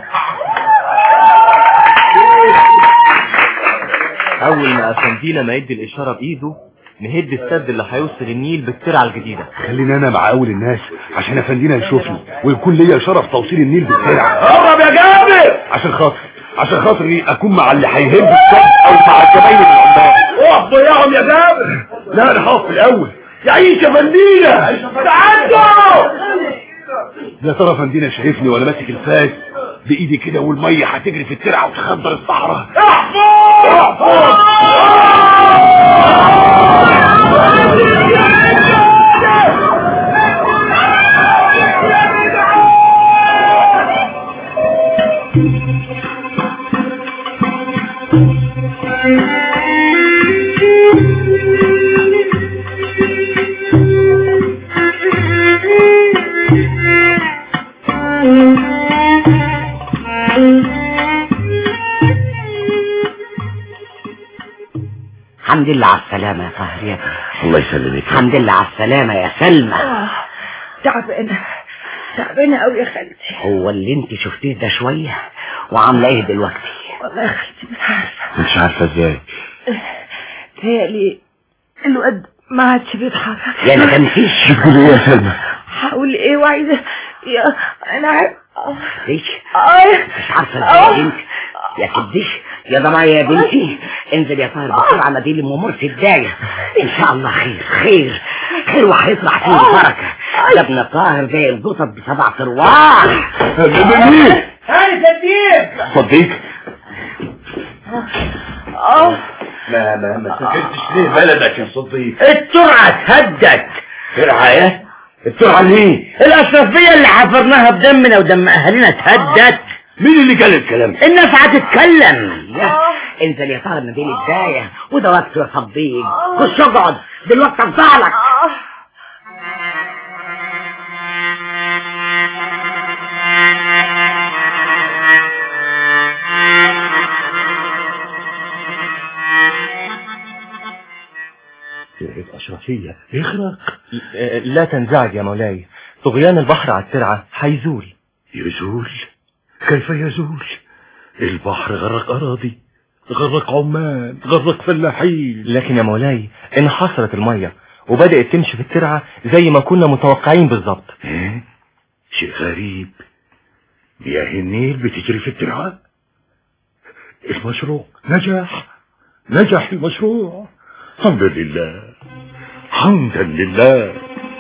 اول ما افندينا ما يدي الاشارة بايده نهد السد اللي هيوصل النيل بالترعة الجديدة خلينا انا مع اول الناس عشان افندينا يشوفني ويكون ليا شرف توصيل النيل بالترع قرب يا جابر عشان خاطر عشان خاطري اكون مع اللي هيهب السد او مع الزباين العمال اقف ضيعهم يا جابر لا انا هقف الاول يعيش يا فندينا تعدوا يا ترى فندينا شايفني وانا ماسك الفاس بايدي كده والميه هتجري في الترعه وتخدر الصحراء الحمد لله على السلامة يا طاهر يا الله يسلمك الحمد لله على السلامة يا سلمى آه، تعبانة تعبانة قوي يا خالتي هو اللي انت شفتيه ده شوية وعاملة ايه دلوقتي والله يا خالتي مش عارفة مش عارفة ازاي تهيألي الواد ما عادش بيتحرك يا ما تمشيش بتقول ايه يا سلمى هقول ايه وعايزة يا انا عارف ليش آه. مش عارفة آه. ازاي يا بنتي يا كديش يا ضمايا يا بنتي انزل يا طاهر بسرعة ناديلي ام مرسي الداية ان شاء الله خير خير خير وهيطلع فيه البركة ده ابن طاهر زي القطط بسبع ارواح مين هاني صديق صديق اه ما ما ما سافرتش ليه بلدك يا صديق الترعة اتهدت ترعى ايه الترعى ليه الأشرفية اللي حفرناها بدمنا ودم أهالينا اتهدت مين اللي قال الكلام الناس هتتكلم يا انزل يا طاهر ناديلي الداية وده وقته يا صديق خش اقعد دلوقتي افضلك ترعة أشرفية اغرق آه، لا تنزعج يا مولاي طغيان البحر على الترعة هيزول يزول كيف يزول البحر غرق أراضي غرق عمال غرق فلاحين لكن يا مولاي انحصرت المية وبدأت تمشي في الترعة زي ما كنا متوقعين بالظبط ايه شيء غريب مياه النيل بتجري في الترعة المشروع نجح نجح المشروع الحمد لله حمدا لله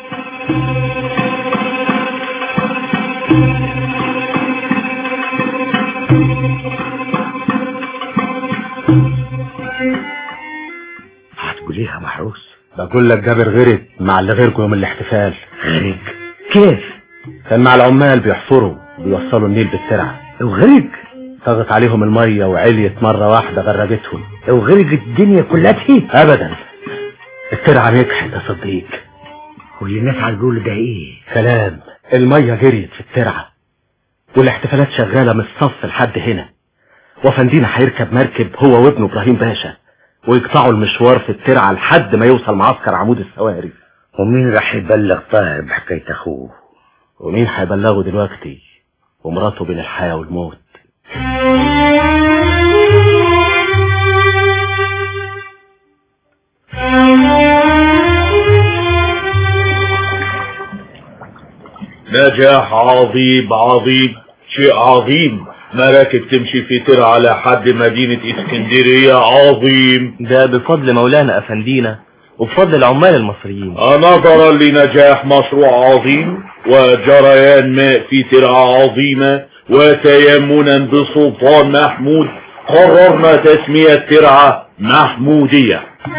هتقول ايه يا محروس بقول لك جابر غرق مع اللي غيركم يوم الاحتفال غرق كيف كان مع العمال بيحفروا بيوصلوا النيل بالترعة وغرق طغت عليهم المية وعليت مرة واحدة غرقتهم وغرقت الدنيا كلها ابدا الترعة نجحت يا صديق واللي الناس هتقول ده ايه كلام المية جريت في الترعة والاحتفالات شغالة من الصف لحد هنا وفندينا هيركب مركب هو وابنه ابراهيم باشا ويقطعوا المشوار في الترعة لحد ما يوصل معسكر عمود السواري ومين راح يبلغ طاهر بحكاية اخوه ومين هيبلغه دلوقتي ومراته بين الحياة والموت نجاح عظيم عظيم شيء عظيم مراكب تمشي في ترعة لحد مدينة اسكندرية عظيم ده بفضل مولانا أفندينا وبفضل العمال المصريين نظرا لنجاح مشروع عظيم وجريان ماء في ترعة عظيمة وتيمنا بسلطان محمود قررنا تسمية ترعة محمودية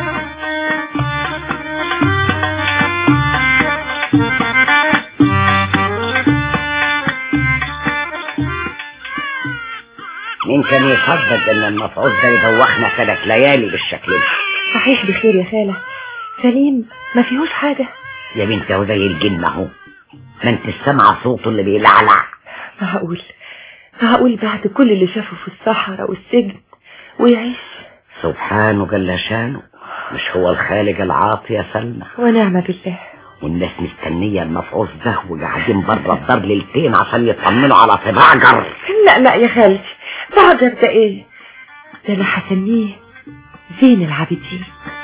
مين كان يصدق ان المفعوص ده يدوخنا ثلاث ليالي بالشكل ده صحيح بخير يا خالة سليم ما فيهوش حاجة يا بنتي هو زي الجن اهو ما انت سامعه صوته اللي بيلعلع معقول معقول بعد كل اللي شافه في الصحراء والسجن ويعيش سبحانه جل شانه مش هو الخالق العاطي يا سلمى ونعم بالله والناس مستنيه المفعوص ده وقاعدين بره الدار ليلتين عشان يطمنوا على طباعجر لا لا يا خالتي بعجر ده ايه ده انا هسميه زين العابدين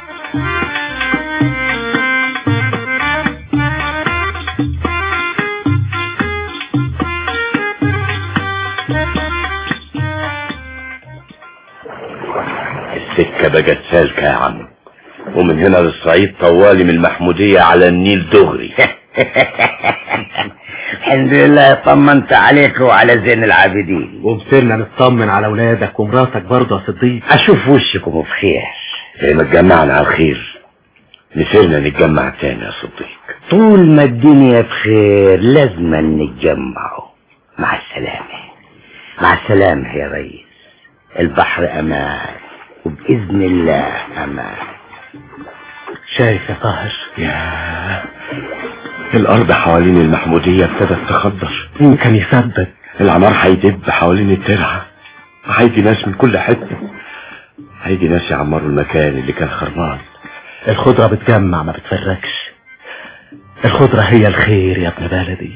السكة بقت سالكة يا عم ومن هنا للصعيد طوالي من المحمودية على النيل دغري الحمد لله طمنت عليك وعلى زين العابدين ومسيرنا نطمن على ولادك ومراتك برضه يا صديق اشوف وشكم بخير زي ما اتجمعنا على الخير نسيرنا نتجمع تاني يا صديق طول ما الدنيا بخير لازم نتجمعوا مع السلامة مع السلامة يا ريس البحر امان وبإذن الله امان شايف يا طاهر يا الأرض حوالين المحمودية ابتدت تخضر مين كان يصدق العمار هيدب حوالين الترعة هيجي ناس من كل حتة هيجي ناس يعمروا المكان اللي كان خربان الخضرة بتجمع ما بتفركش الخضرة هي الخير يا ابن بلدي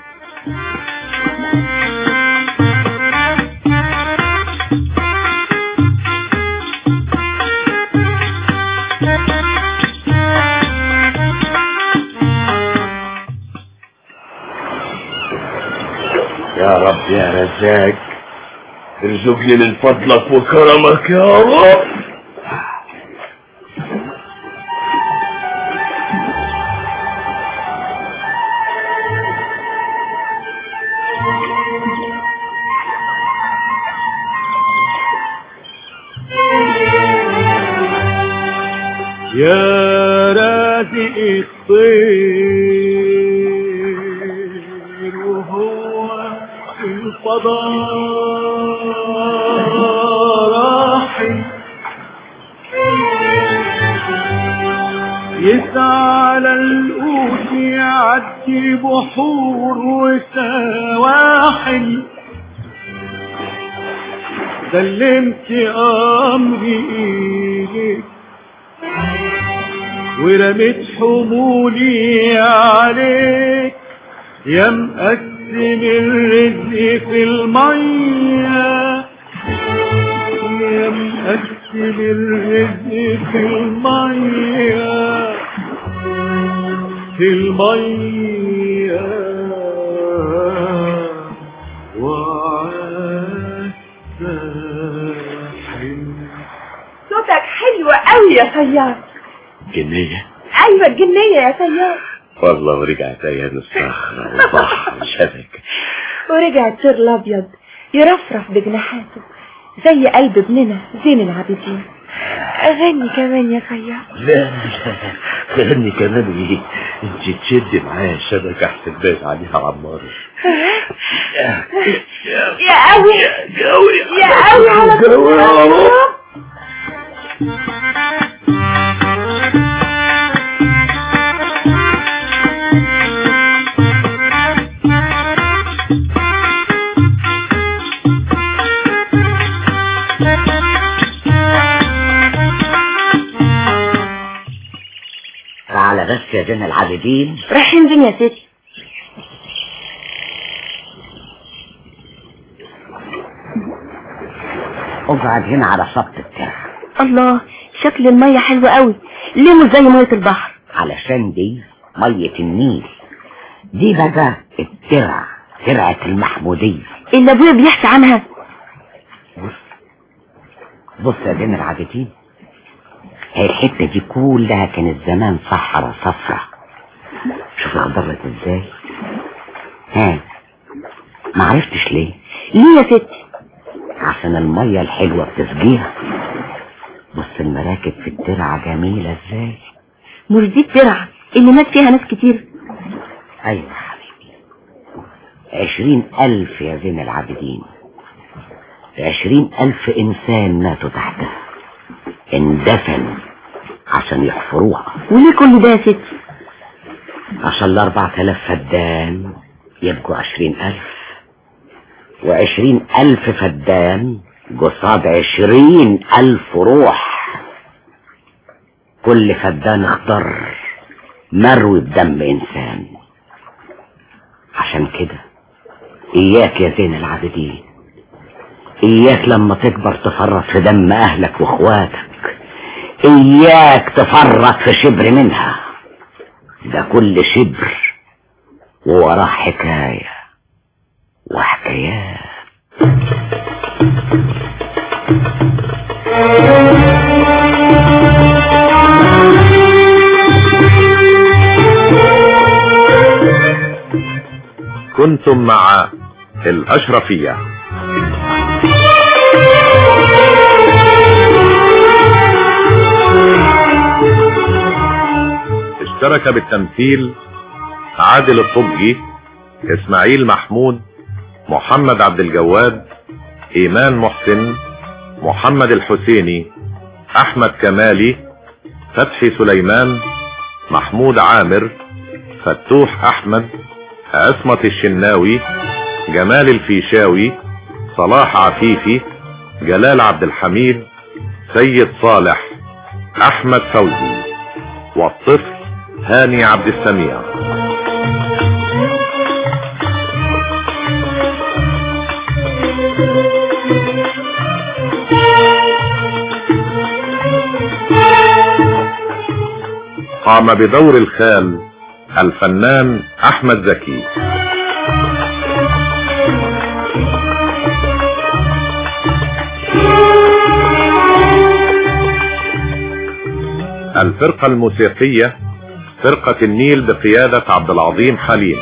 يا رب يا رزاق ارزقني من فضلك وكرمك يا رب يا رازق الطير وهو في الفضاء راحل يسعى على القوت يعدي بحور وسواحل سلمت امري اليك ورميت حمولي عليك يا مقسم الرزق في المية يا مقسم الرزق في المية في المية وعسى صوتك حلو قوي يا سيار جنية ايوه الجنية يا سيار والله ورجعت ايام الصخرة والبحر والشبك ورجع الطير الابيض يرفرف بجناحاته زي قلب ابننا زين العابدين اغني كمان يا سيار لا لا غني كمان ايه انت تشد معايا شبكة احسن بيت عليها عمار يا قوي يا قوي على تعالى بس يا زين العابدين رايحين فين يا ستي اقعد هنا على شط الترع الله شكل المية حلو قوي ليه مش زي مية البحر علشان دي مية النيل دي بقى الترع ترعة المحمودية اللي ابويا بيحكي عنها بص يا زين العابدين هي الحتة دي كلها كانت زمان صحراء صفرة شوف اخضرت ازاي ها ما عرفتش ليه ليه يا ستي عشان المية الحلوة بتسقيها بص المراكب في الترعة جميلة ازاي مش دي الترعة اللي مات فيها ناس كتير ايوه يا حبيبي عشرين الف يا زين العابدين عشرين الف انسان ماتوا تحتها اندفنوا عشان يحفروها وليه كل ده يا ستي عشان الاربع تلاف فدان يبقوا عشرين الف وعشرين الف فدان قصاد عشرين الف روح كل فدان اخضر مروي بدم انسان عشان كده اياك يا زين العابدين اياك لما تكبر تفرط في دم اهلك واخواتك اياك تفرط في شبر منها ده كل شبر ووراه حكاية وحكايات كنتم مع الأشرفية اشترك بالتمثيل عادل الطبجي اسماعيل محمود محمد عبد الجواد ايمان محسن محمد الحسيني احمد كمالي فتحي سليمان محمود عامر فتوح احمد عصمة الشناوي جمال الفيشاوي صلاح عفيفي جلال عبد الحميد سيد صالح احمد فوزي والطفل هاني عبد السميع قام بدور الخال الفنان احمد زكي الفرقة الموسيقية فرقة النيل بقيادة عبد العظيم حليم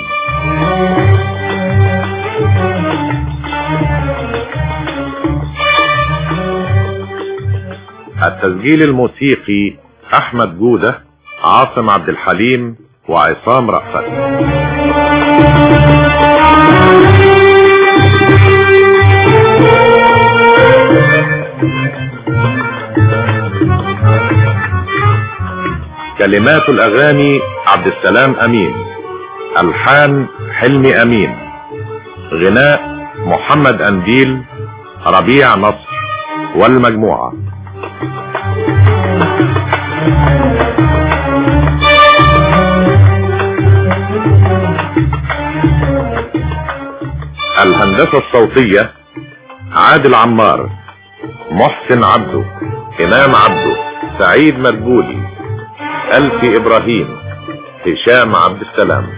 التسجيل الموسيقي احمد جودة عاصم عبد الحليم وعصام رأفت كلمات الاغاني عبد السلام امين الحان حلمي امين غناء محمد انديل ربيع نصر والمجموعة الهندسة الصوتية عادل عمار محسن عبده امام عبده سعيد مدبولي الفي ابراهيم هشام عبد السلام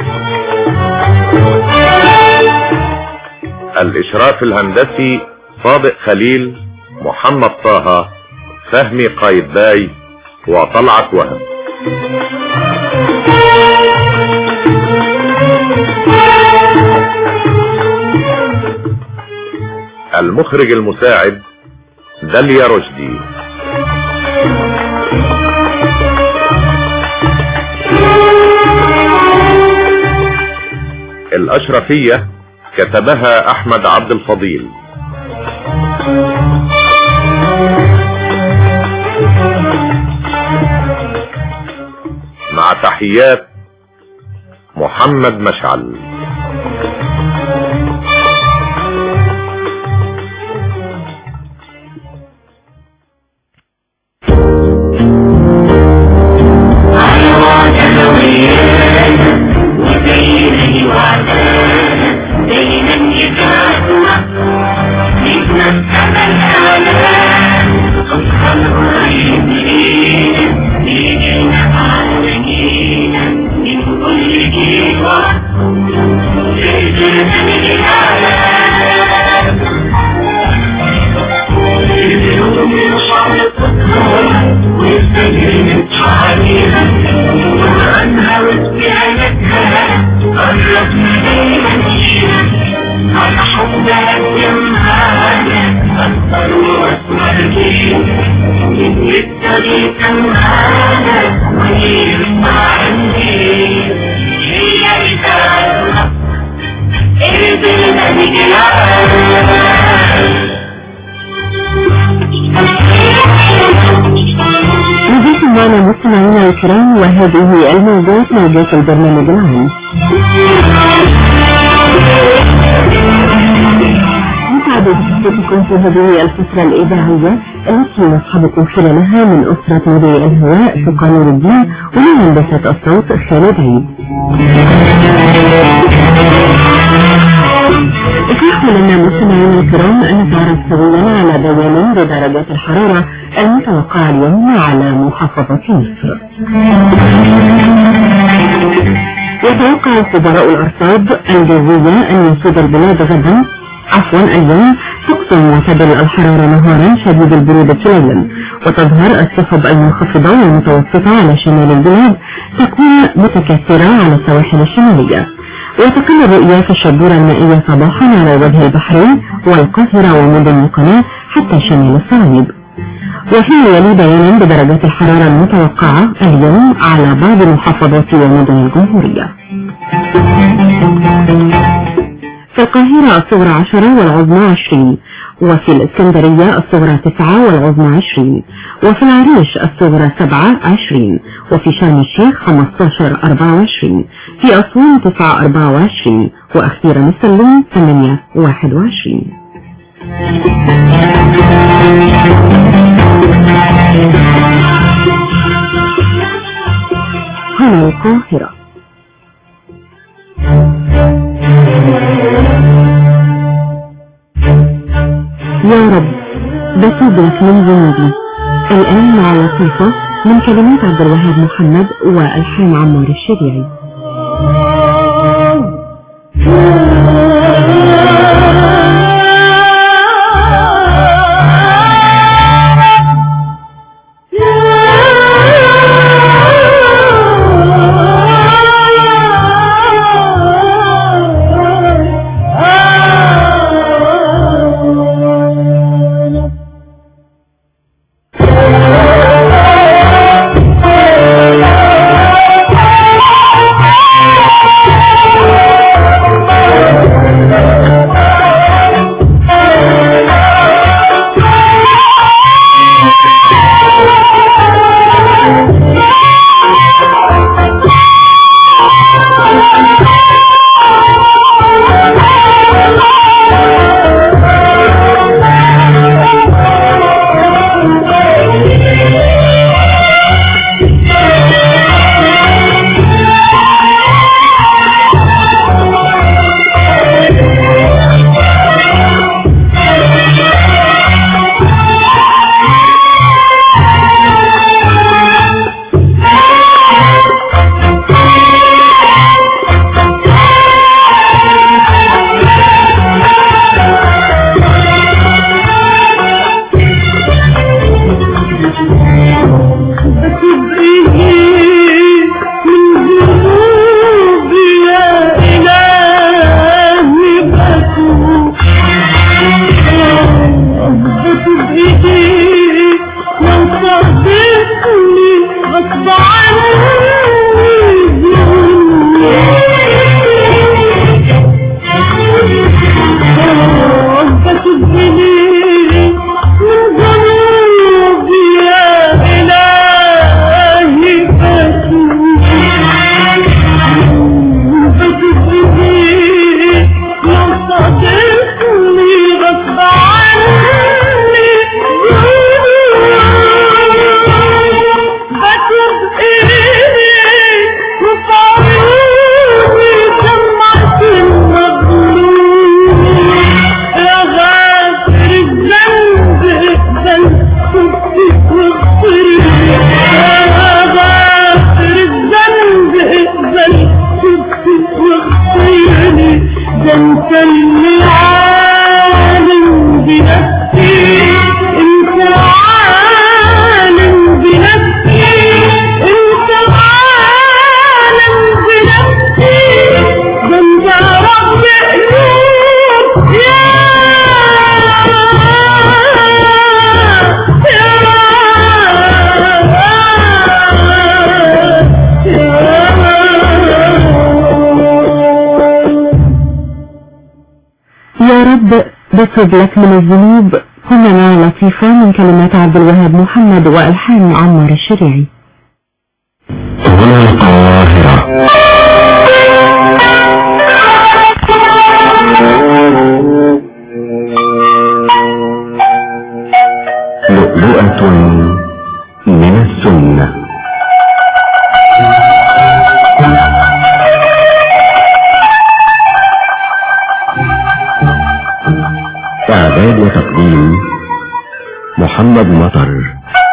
الاشراف الهندسي صادق خليل محمد طه فهمي قايدباي وطلعت وهب المخرج المساعد داليا رشدي Thank you. الأشرفية كتبها أحمد عبد الفضيل مع تحيات محمد مشعل نزلتم معنا مستمعينا الكرام وهذه الموجات موجات البرنامج العام نسعد بصحبتكم في هذه الفترة الإذاعية التي نصحبكم خلالها من أسرة مذيع الهواء في قانون الدين ومن هندسة الصوت خالد عيد اسمحوا لنا مستمعينا الكرام أن نتعرف سويا على بيان بدرجات الحرارة المتوقعة اليوم على محافظة مصر يتوقع خبراء الأرصاد الجوية أن يسود البلاد غدا عفوا اليوم طقس معتدل الحرارة نهارا شديد البرودة ليلا وتظهر السحب المنخفضة والمتوسطة على شمال البلاد تكون متكثرة على السواحل الشمالية وتقل الرؤية في الشبورة المائية صباحا على وجه البحرين والقاهرة ومدن القناة حتى شمال الصعيد وفيما يلي بيانا بدرجات الحرارة المتوقعة اليوم على بعض محافظات ومدن الجمهورية في القاهرة الصغرى عشرة والعظمى عشرين وفي الإسكندرية الصغرى تسعة والعظمى عشرين وفي العريش الصغرى سبعة عشرين وفي شرم الشيخ خمستاشر أربعة وعشرين في أسوان تسعة أربعة وعشرين وأخيرا السلوم ثمانية واحد وعشرين هنا القاهرة يا رب بتوب لك من ذنوبي الآن مع لطيفة من كلمات عبد الوهاب محمد وألحان عمار الشريعي بتب لك من الذنوب كلنا لطيفة من كلمات عبد الوهاب محمد وألحان عمار الشريعي هنا القاهرة لؤلؤة من السنة إعداد وتقديم محمد مطر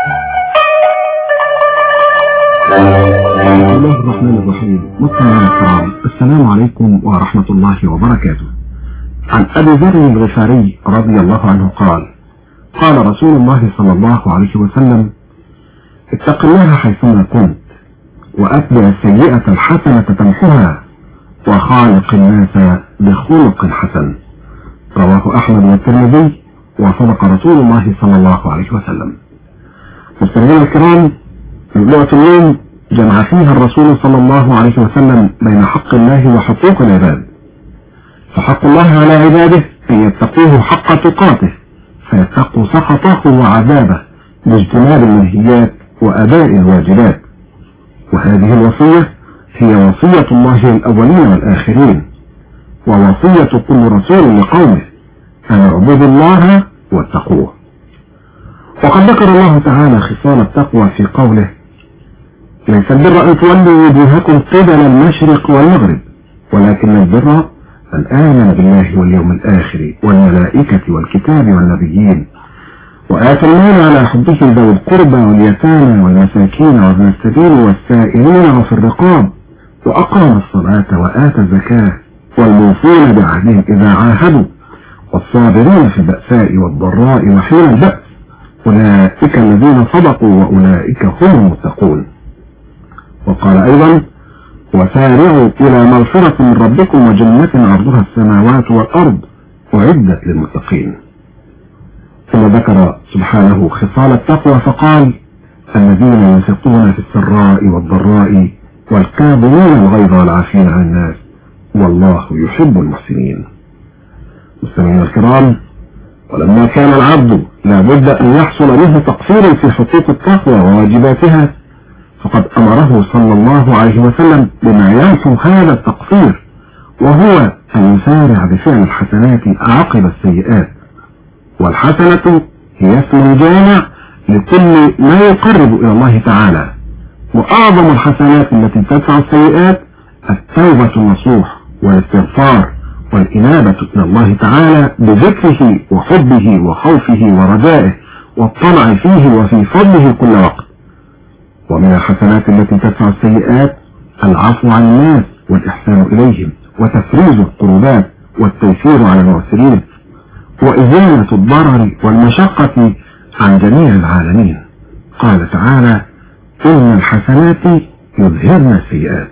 بسم الله الرحمن الرحيم مستمعينا الكرام السلام عليكم ورحمة الله وبركاته عن أبي ذر الغفاري رضي الله عنه قال قال رسول الله صلى الله عليه وسلم اتق الله حيثما كنت وأتبع السيئة الحسنة تمحها وخالق الناس بخلق حسن رواه أحمد والترمذي وصدق رسول الله صلى الله عليه وسلم مستمعينا الكرام لغة اليوم جمع فيها الرسول صلى الله عليه وسلم بين حق الله وحقوق العباد فحق الله على عباده أن يتقوه حق تقاته فيتقوا سخطه وعذابه باجتناب المنهيات وأداء الواجبات وهذه الوصية هي وصية الله للأولين والآخرين ووصية كل رسول لقومه أن اعبدوا الله واتقوه وقد ذكر الله تعالى خصال التقوى في قوله ليس البر أن تولوا وجوهكم قبل المشرق والمغرب ولكن البر من آمن بالله واليوم الآخر والملائكة والكتاب والنبيين وآتى المال على حبه ذوي القربى واليتامى والمساكين وابن السبيل والسائلين وفي الرقاب وأقام الصلاة وآتى الزكاة والموفون بعهدهم إذا عاهدوا والصابرين في البأساء والضراء وحين البأس أولئك الذين صدقوا وأولئك هم المتقون وقال أيضا وسارعوا إلى مغفرة من ربكم وجنة عرضها السماوات والأرض أعدت للمتقين ثم ذكر سبحانه خصال التقوى فقال الذين ينفقون في السراء والضراء والكاظمين الغيظ والعافين عن الناس والله يحب المحسنين مستمعينا الكرام ولما كان العبد لابد أن يحصل منه تقصير في حقوق التقوى وواجباتها فقد أمره صلى الله عليه وسلم بما ينفو هذا التقصير وهو أن يسارع بفعل الحسنات عقب السيئات والحسنة هي اسم جامع لكل ما يقرب إلى الله تعالى وأعظم الحسنات التي تدفع السيئات التوبة النصوح والاستغفار والإنابة إلى الله تعالى بذكره وحبه وخوفه ورجائه والطمع فيه وفي فضله كل وقت ومن الحسنات التي تدفع السيئات العفو عن الناس والإحسان إليهم وتفريز القربات والتيسير على المعسرين وإزالة الضرر والمشقة عن جميع العالمين قال تعالى إن الحسنات يذهبن السيئات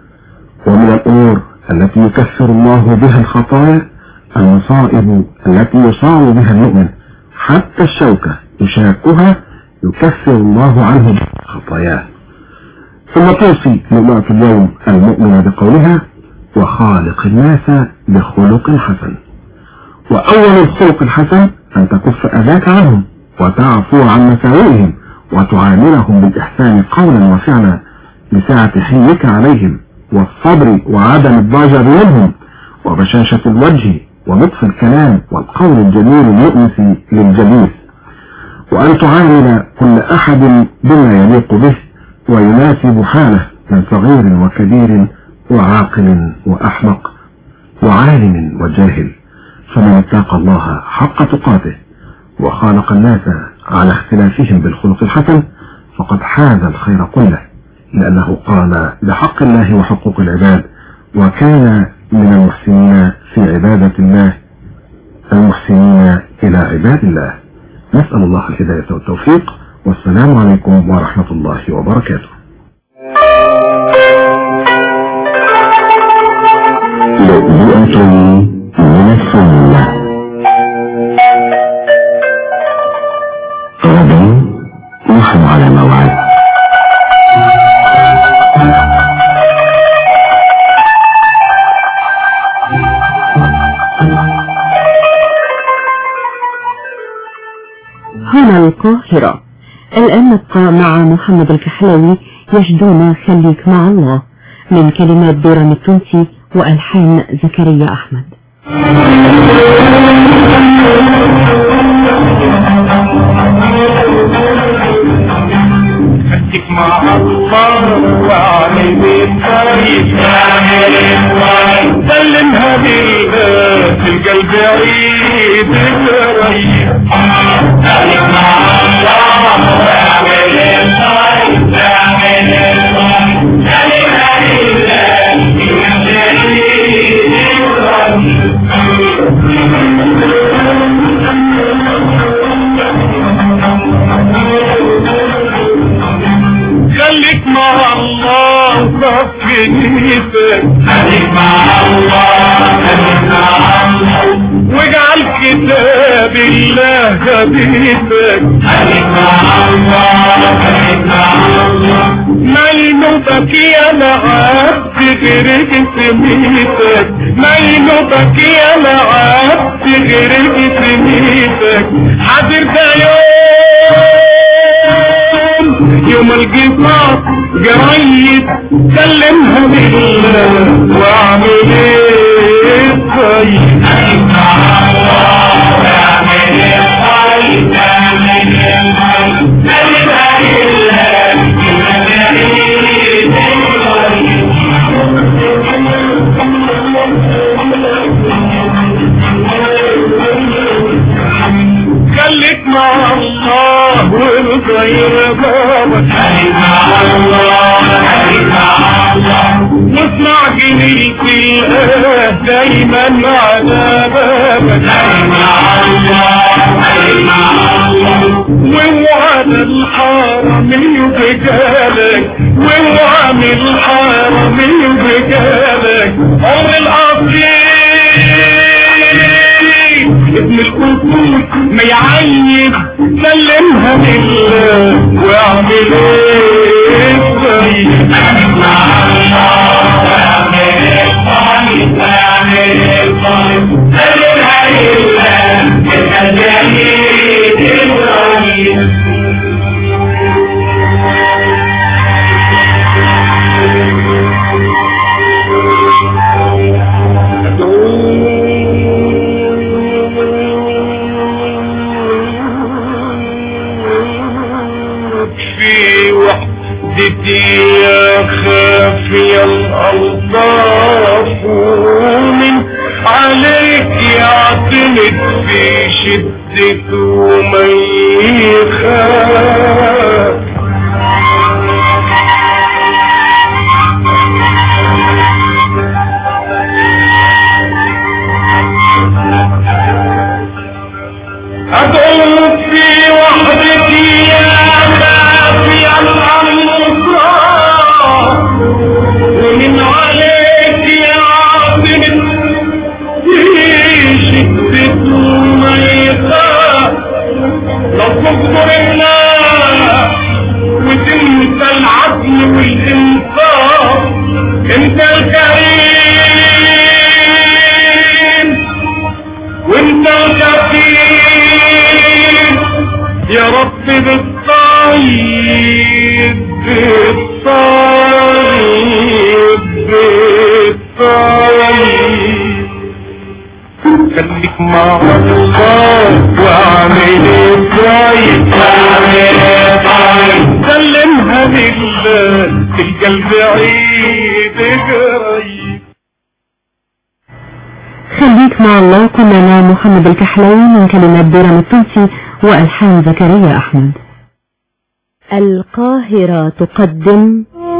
ومن الأمور التي يكفر الله بها الخطايا المصائب التي يصاب بها المؤمن حتى الشوكة يشاكها يكفر الله عنه خطاياه ثم توصي لمرأة اليوم المؤمنة بقولها وخالق الناس بخلق حسن وأول الخلق الحسن أن تكف أذاك عنهم وتعفو عن مساوئهم وتعاملهم بالإحسان قولا وفعلا بسعة حيك عليهم والصبر وعدم الضجر منهم وبشاشة الوجه ولطف الكلام والقول الجميل المؤنس للجليس وأن تعامل كل أحد بما يليق به ويناسب حاله من صغير وكبير وعاقل وأحمق وعالم وجاهل فمن اتقى الله حق تقاته وخالق الناس على اختلافهم بالخلق الحسن فقد حاز الخير كله لأنه قام بحق الله وحقوق العباد وكان من المحسنين في عبادة الله المحسنين إلى عباد الله نسأل الله الهداية والتوفيق والسلام عليكم ورحمة الله وبركاته لؤلؤة من السنة غدا نحن على موعد الآن نبقى مع محمد الكحلاوي يجدون خليك مع الله من كلمات دوران التونسي وألحان زكريا أحمد خليك مع الله واعمل بالطيب اعمل الطيب سلمها بالله في القلب عيد الريب خليك مع الله واعمل الطيب اعمل الطيب سلمها بالله في القلب خليك مع الله صفي نيتك خليك مع الله خليك مع الله واجعل كتاب الله هديتك خليك مع الله خليك مع الله مينوبك يا لعبت غيرك سميتك مينوبك يا لعبت غيرك سميتك حاضر ده يوم يوم القصاص قريب سلمها لله واعمل ايه طيب خليك مع الله والخير بابك خليك مع الله خليك مع الله واسمع جميل في الآه دايما على بابك خليك مع الله خليك مع الله ووعد الحرم يبقالك ووعد الحرم يبقالك عمر الأصيل ابن الأصول ما يعيب سلمها لله واعمل ايه طيب مع الله واعمل ايه طيب واعمل ايه طيب سلمها لله الجليل الرهيب في وحدتي يا خافي الألطاف ومن عليك يعتمد في شدته وما يخاف أدعو في وحدتي يا خافي الأنصار ومن عليك يا عاصم في شدته ما يخاف لو تصبر الله وتنسى العدل والإنصاف انت الكريم وانت الكفيل يا رب بالطيب بالطيب بالطيب خليك مع الله واعمل الطيب واعمل الطيب سلمها لله تلقى البعيد قريب خليك مع الله كنا مع محمد الكحلاوي من كلمات دوران التونسي وألحان زكريا أحمد القاهرة تقدم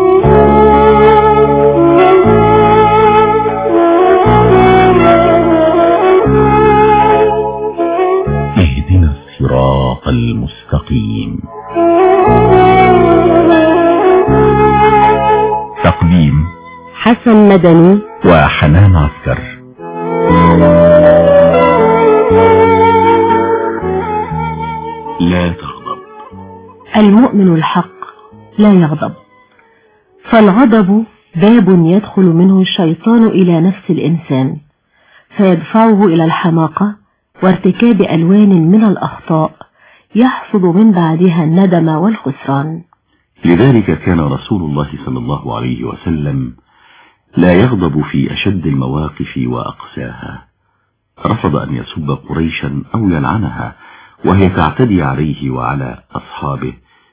اهدنا الصراط المستقيم تقديم حسن مدني وحنان عسكر لا تغضب المؤمن الحق لا يغضب فالغضب باب يدخل منه الشيطان إلى نفس الإنسان فيدفعه إلى الحماقة وارتكاب ألوان من الأخطاء يحصد من بعدها الندم والخسران لذلك كان رسول الله صلى الله عليه وسلم لا يغضب في أشد المواقف وأقساها رفض أن يسب قريشا أو يلعنها وهي تعتدي عليه وعلى أصحابه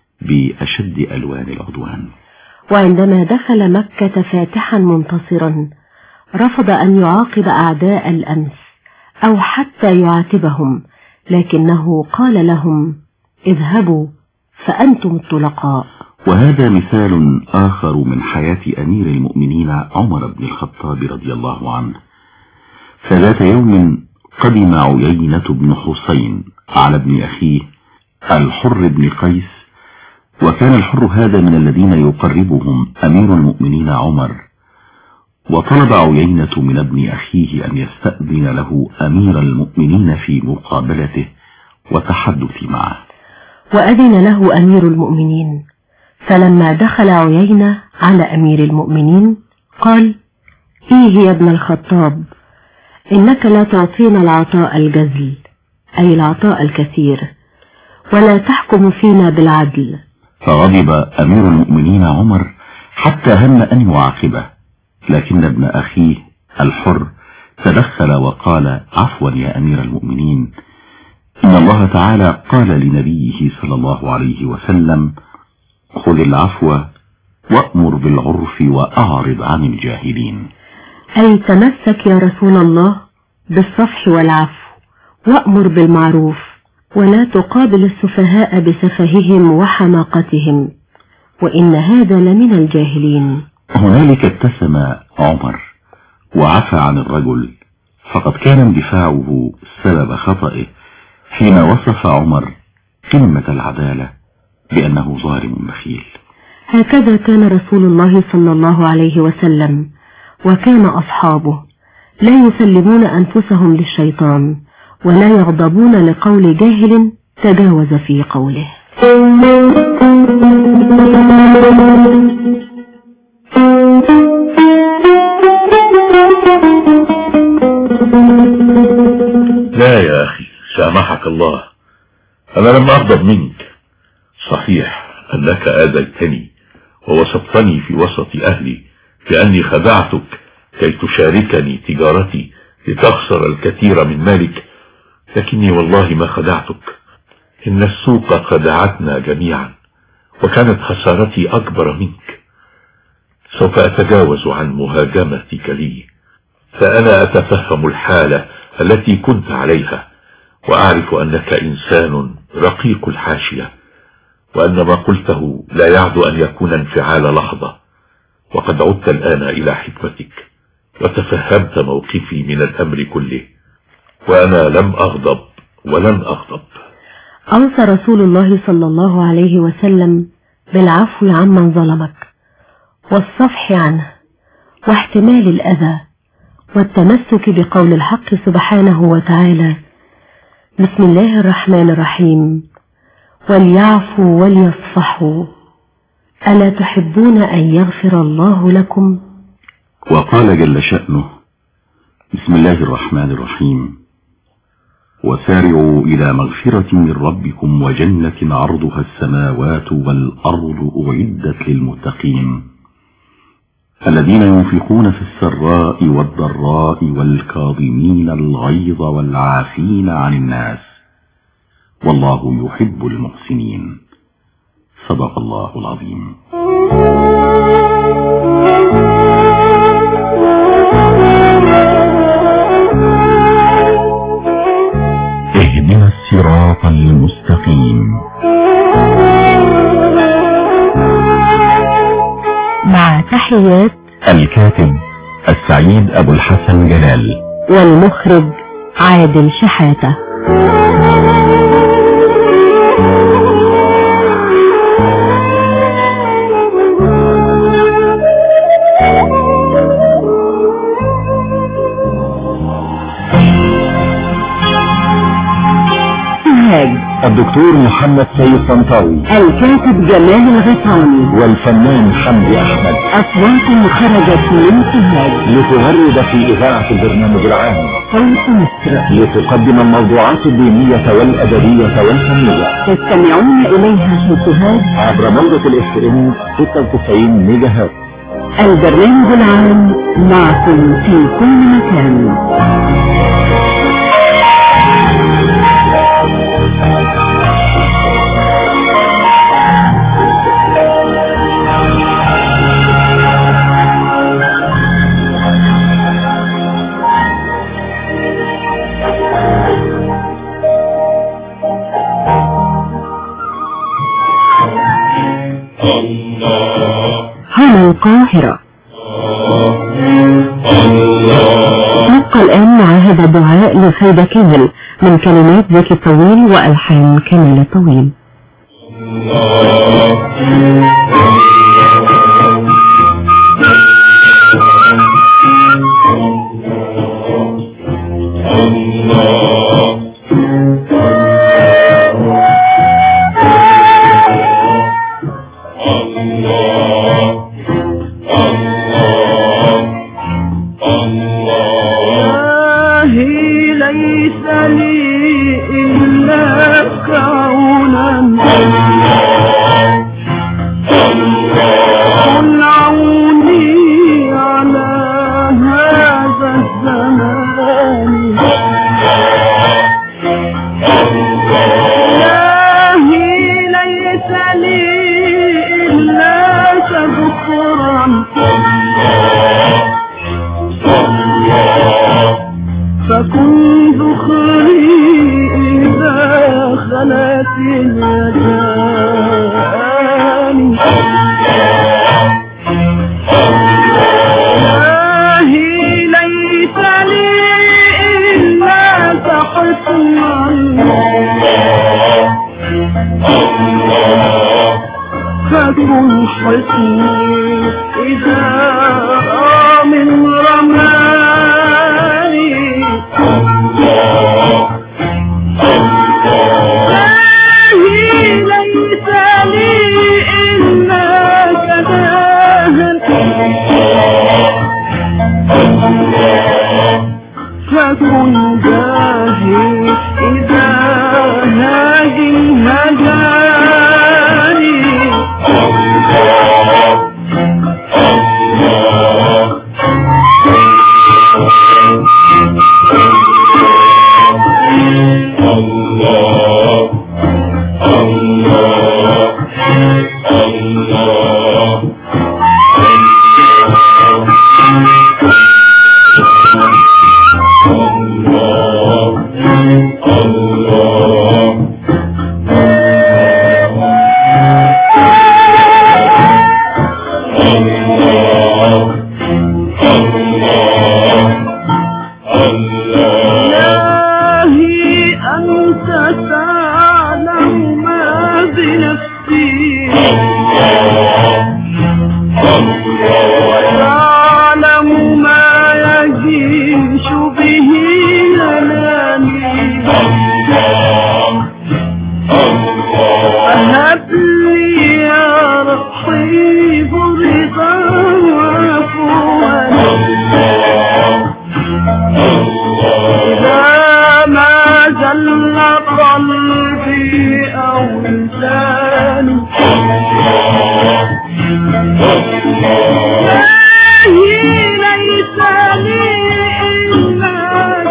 بأشد ألوان العدوان وعندما دخل مكة فاتحا منتصرا رفض أن يعاقب أعداء الأمس أو حتى يعاتبهم لكنه قال لهم اذهبوا فأنتم الطلقاء وهذا مثال آخر من حياة أمير المؤمنين عمر بن الخطاب رضي الله عنه فذات يوم قدم عيينة بن حسين على ابن أخيه الحر بن قيس وكان الحر هذا من الذين يقربهم أمير المؤمنين عمر وطلب عيينة من ابن أخيه أن يستأذن له أمير المؤمنين في مقابلته وتحدث معه وأذن له أمير المؤمنين فلما دخل عيينة على أمير المؤمنين قال إيه يا ابن الخطاب إنك لا تعطينا العطاء الجزل أي العطاء الكثير ولا تحكم فينا بالعدل فغضب أمير المؤمنين عمر حتى هم أن يعاقبه لكن ابن أخيه الحر تدخل وقال عفوا يا أمير المؤمنين إن الله تعالى قال لنبيه صلى الله عليه وسلم خذ العفو وأمر بالعرف وأعرض عن الجاهلين أي تمسك يا رسول الله بالصفح والعفو وأمر بالمعروف ولا تقابل السفهاء بسفههم وحماقتهم وإن هذا لمن الجاهلين هنالك ابتسم عمر وعفى عن الرجل فقد كان اندفاعه سبب خطئه حين وصف عمر قمة العدالة بأنه ظالم بخيل هكذا كان رسول الله صلى الله عليه وسلم وكان أصحابه لا يسلمون أنفسهم للشيطان ولا يغضبون لقول جاهل تجاوز في قوله لا يا أخي سامحك الله أنا لم أغضب منك صحيح أنك آذيتني ووصفتني في وسط أهلي بأني خدعتك كي تشاركني تجارتي لتخسر الكثير من مالك لكني والله ما خدعتك إن السوق خدعتنا جميعا وكانت خسارتي أكبر منك سوف أتجاوز عن مهاجمتك لي فأنا أتفهم الحالة التي كنت عليها وأعرف أنك إنسان رقيق الحاشية وأن ما قلته لا يعد أن يكون انفعال لحظة وقد عدت الآن إلى حكمتك وتفهمت موقفي من الأمر كله وأنا لم أغضب ولن أغضب أوصى رسول الله صلى الله عليه وسلم بالعفو عمن ظلمك والصفح عنه واحتمال الأذى والتمسك بقول الحق سبحانه وتعالى بسم الله الرحمن الرحيم وليعفوا وليصفحوا ألا تحبون أن يغفر الله لكم وقال جل شأنه بسم الله الرحمن الرحيم وسارعوا إلى مغفرة من ربكم وجنة عرضها السماوات والأرض أعدت للمتقين الذين ينفقون في السراء والضراء والكاظمين الغيظ والعافين عن الناس والله يحب المحسنين صدق الله العظيم اهدنا الصراط المستقيم مع تحيات الكاتب السعيد أبو الحسن جلال والمخرج عادل شحاتة الدكتور الدكتور محمد سيد طنطاوي الكاتب جمال الغيطاني والفنان حمدي احمد أصوات خرجت من سوهاج لتغرد في اذاعة البرنامج العام صوت مصر لتقدم الموضوعات الدينية والادبية والفنية تستمعون إليها في سوهاج عبر موجة الاف ام 96 ميجا هرتز البرنامج العام معكم في كل مكان هنا القاهرة نبقى الآن مع هذا الدعاء لفايدة كامل من كلمات زكي الطويل وألحان كمال الطويل إلهي ليس لي إلا كونا قل عوني على هذا الزمان إلهي ليس لي إلا تذكرا فكن ذخري إذا خلت اليدان إلهي ليس لي إلا تحسنا فكن حسني إذا من رماني إلهي ليس لي إلا كداهن فكن جاهي إذا هاج إلهي أنت تعلم ما بنفسي وتعلم ما يجيش به منامي فهب لي يا رقيب رضا وعفوا إذا ما زل قلبي أو لساني إلهي ليس لي إلا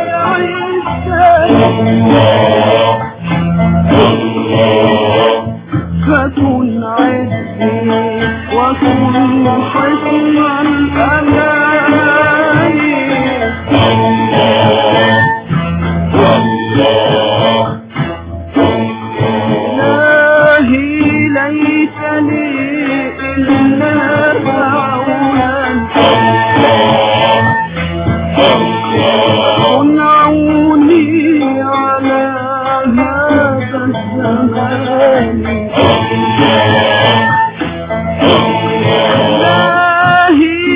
تعزني فكن عزي وكن حسن إلهي ليس لي إلا معونا كن عوني على هذا الزمان إلهي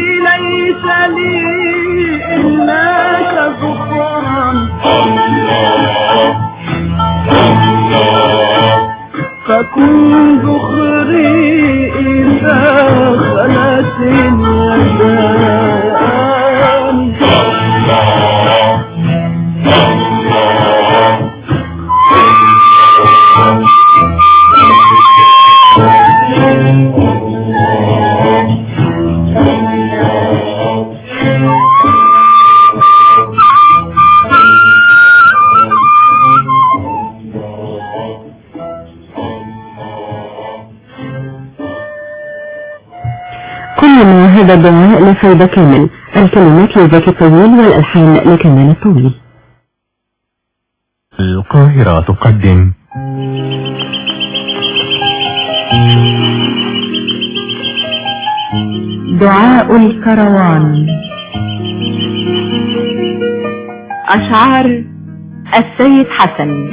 من غزاني كل ما هذا الدعاء لفايدة كامل الكلمات لزكي الطويل والألحان لكمال الطويل القاهرة تقدم دعاء الكروان أشعار السيد حسن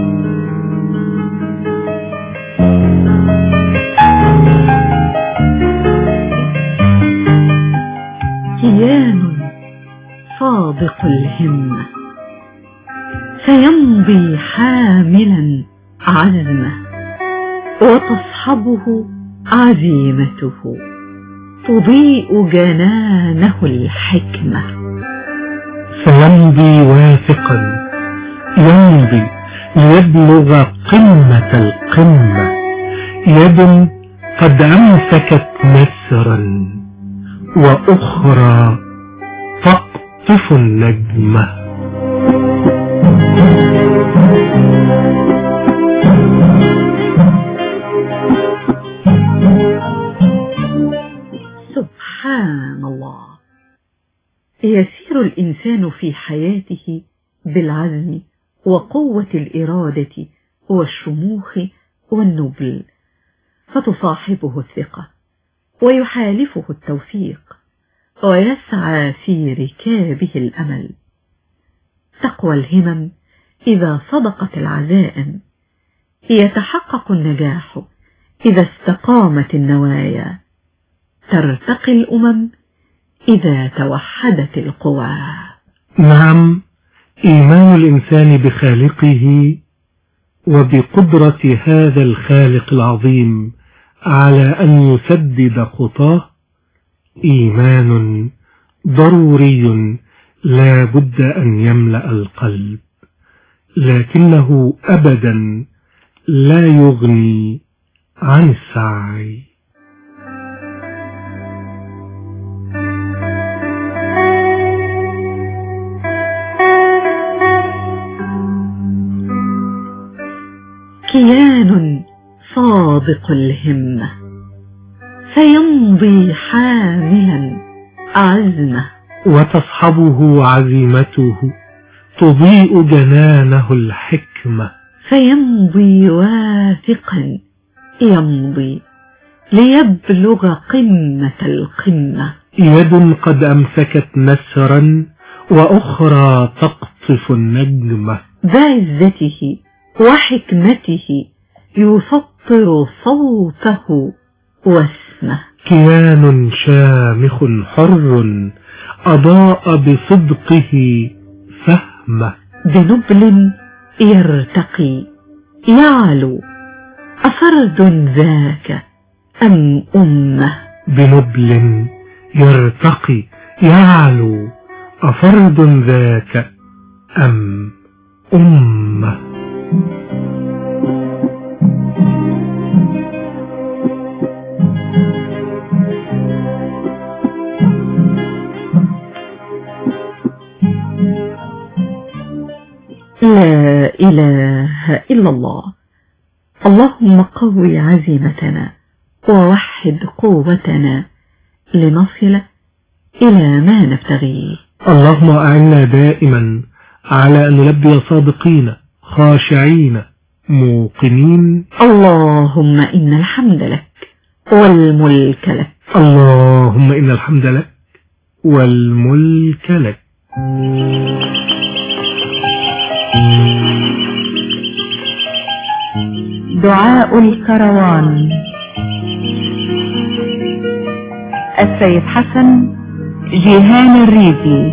كيان صادق الهمة فيمضي حاملا عزمه وتصحبه عزيمته تضيء جنانه الحكمة سيمضي واثقا يمضي ليبلغ قمة القمة يد قد أمسكت نسرا وأخرى تقطف النجمة سبحان الله يسير الإنسان في حياته بالعزم وقوة الإرادة والشموخ والنبل فتصاحبه الثقة ويحالفه التوفيق ويسعى في ركابه الأمل تقوى الهمم إذا صدقت العزائم يتحقق النجاح إذا استقامت النوايا ترتقي الأمم إذا توحدت القوى نعم إيمان الإنسان بخالقه وبقدرة هذا الخالق العظيم على أن يسدد خطاه إيمان ضروري لا بد أن يملأ القلب لكنه أبدا لا يغني عن السعي كيان صادق الهمة فيمضي حاملا عزمه وتصحبه عزيمته تضيء جنانه الحكمة فيمضي واثقا يمضي ليبلغ قمة القمة يد قد أمسكت نسرا وأخرى تقطف النجمة بعزته وحكمته يسطر صوته واسمه كيان شامخ حر أضاء بصدقه فهمه بنبل يرتقي يعلو أفرد ذاك أم أمة بنبل يرتقي يعلو أفرد ذاك أم أمة لا إله إلا الله اللهم قوي عزيمتنا ووحد قوتنا لنصل إلى ما نبتغيه اللهم أعنا دائما على أن نلبي صادقين خاشعين موقنين اللهم إن الحمد لك والملك لك اللهم إن الحمد لك والملك لك دعاء الكروان السيد حسن جيهان الريزي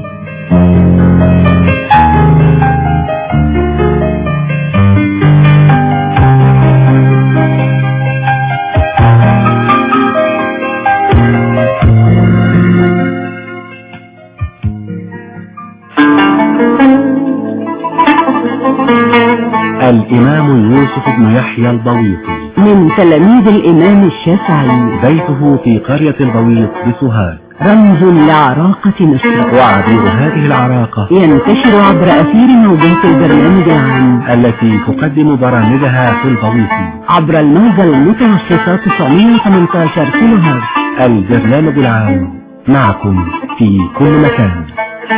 الإمام يوسف بن يحيى البويطي من تلاميذ الإمام الشافعي بيته في قرية البويط بسوهاج رمز لعراقة مصر وعبير هذه العراقة ينتشر عبر أثير موجات البرنامج العام التي تقدم برامجها في البويط عبر الموجة المتوسطة 918 كيلو هرتز البرنامج العام معكم في كل مكان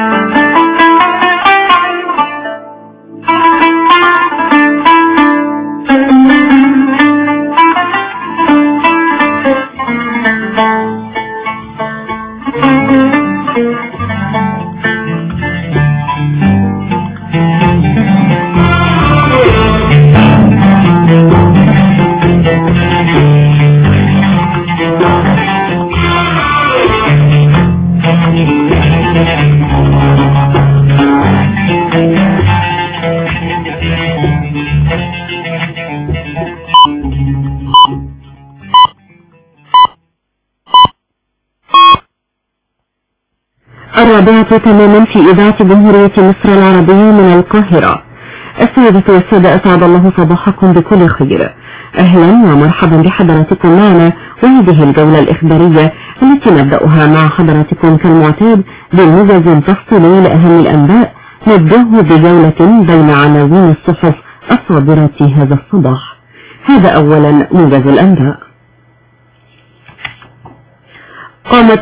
الرابعة تماما في إذاعة جمهورية مصر العربية من القاهرة السيدة والسادة أسعد الله صباحكم بكل خير أهلا ومرحبا بحضراتكم معنا وهذه الجولة الإخبارية التي نبدأها مع حضراتكم كالمعتاد بموجز تفصيلي لأهم الأنباء نبدأه بجولة بين عناوين الصحف الصادرة هذا الصباح هذا أولا موجز الأنباء قامت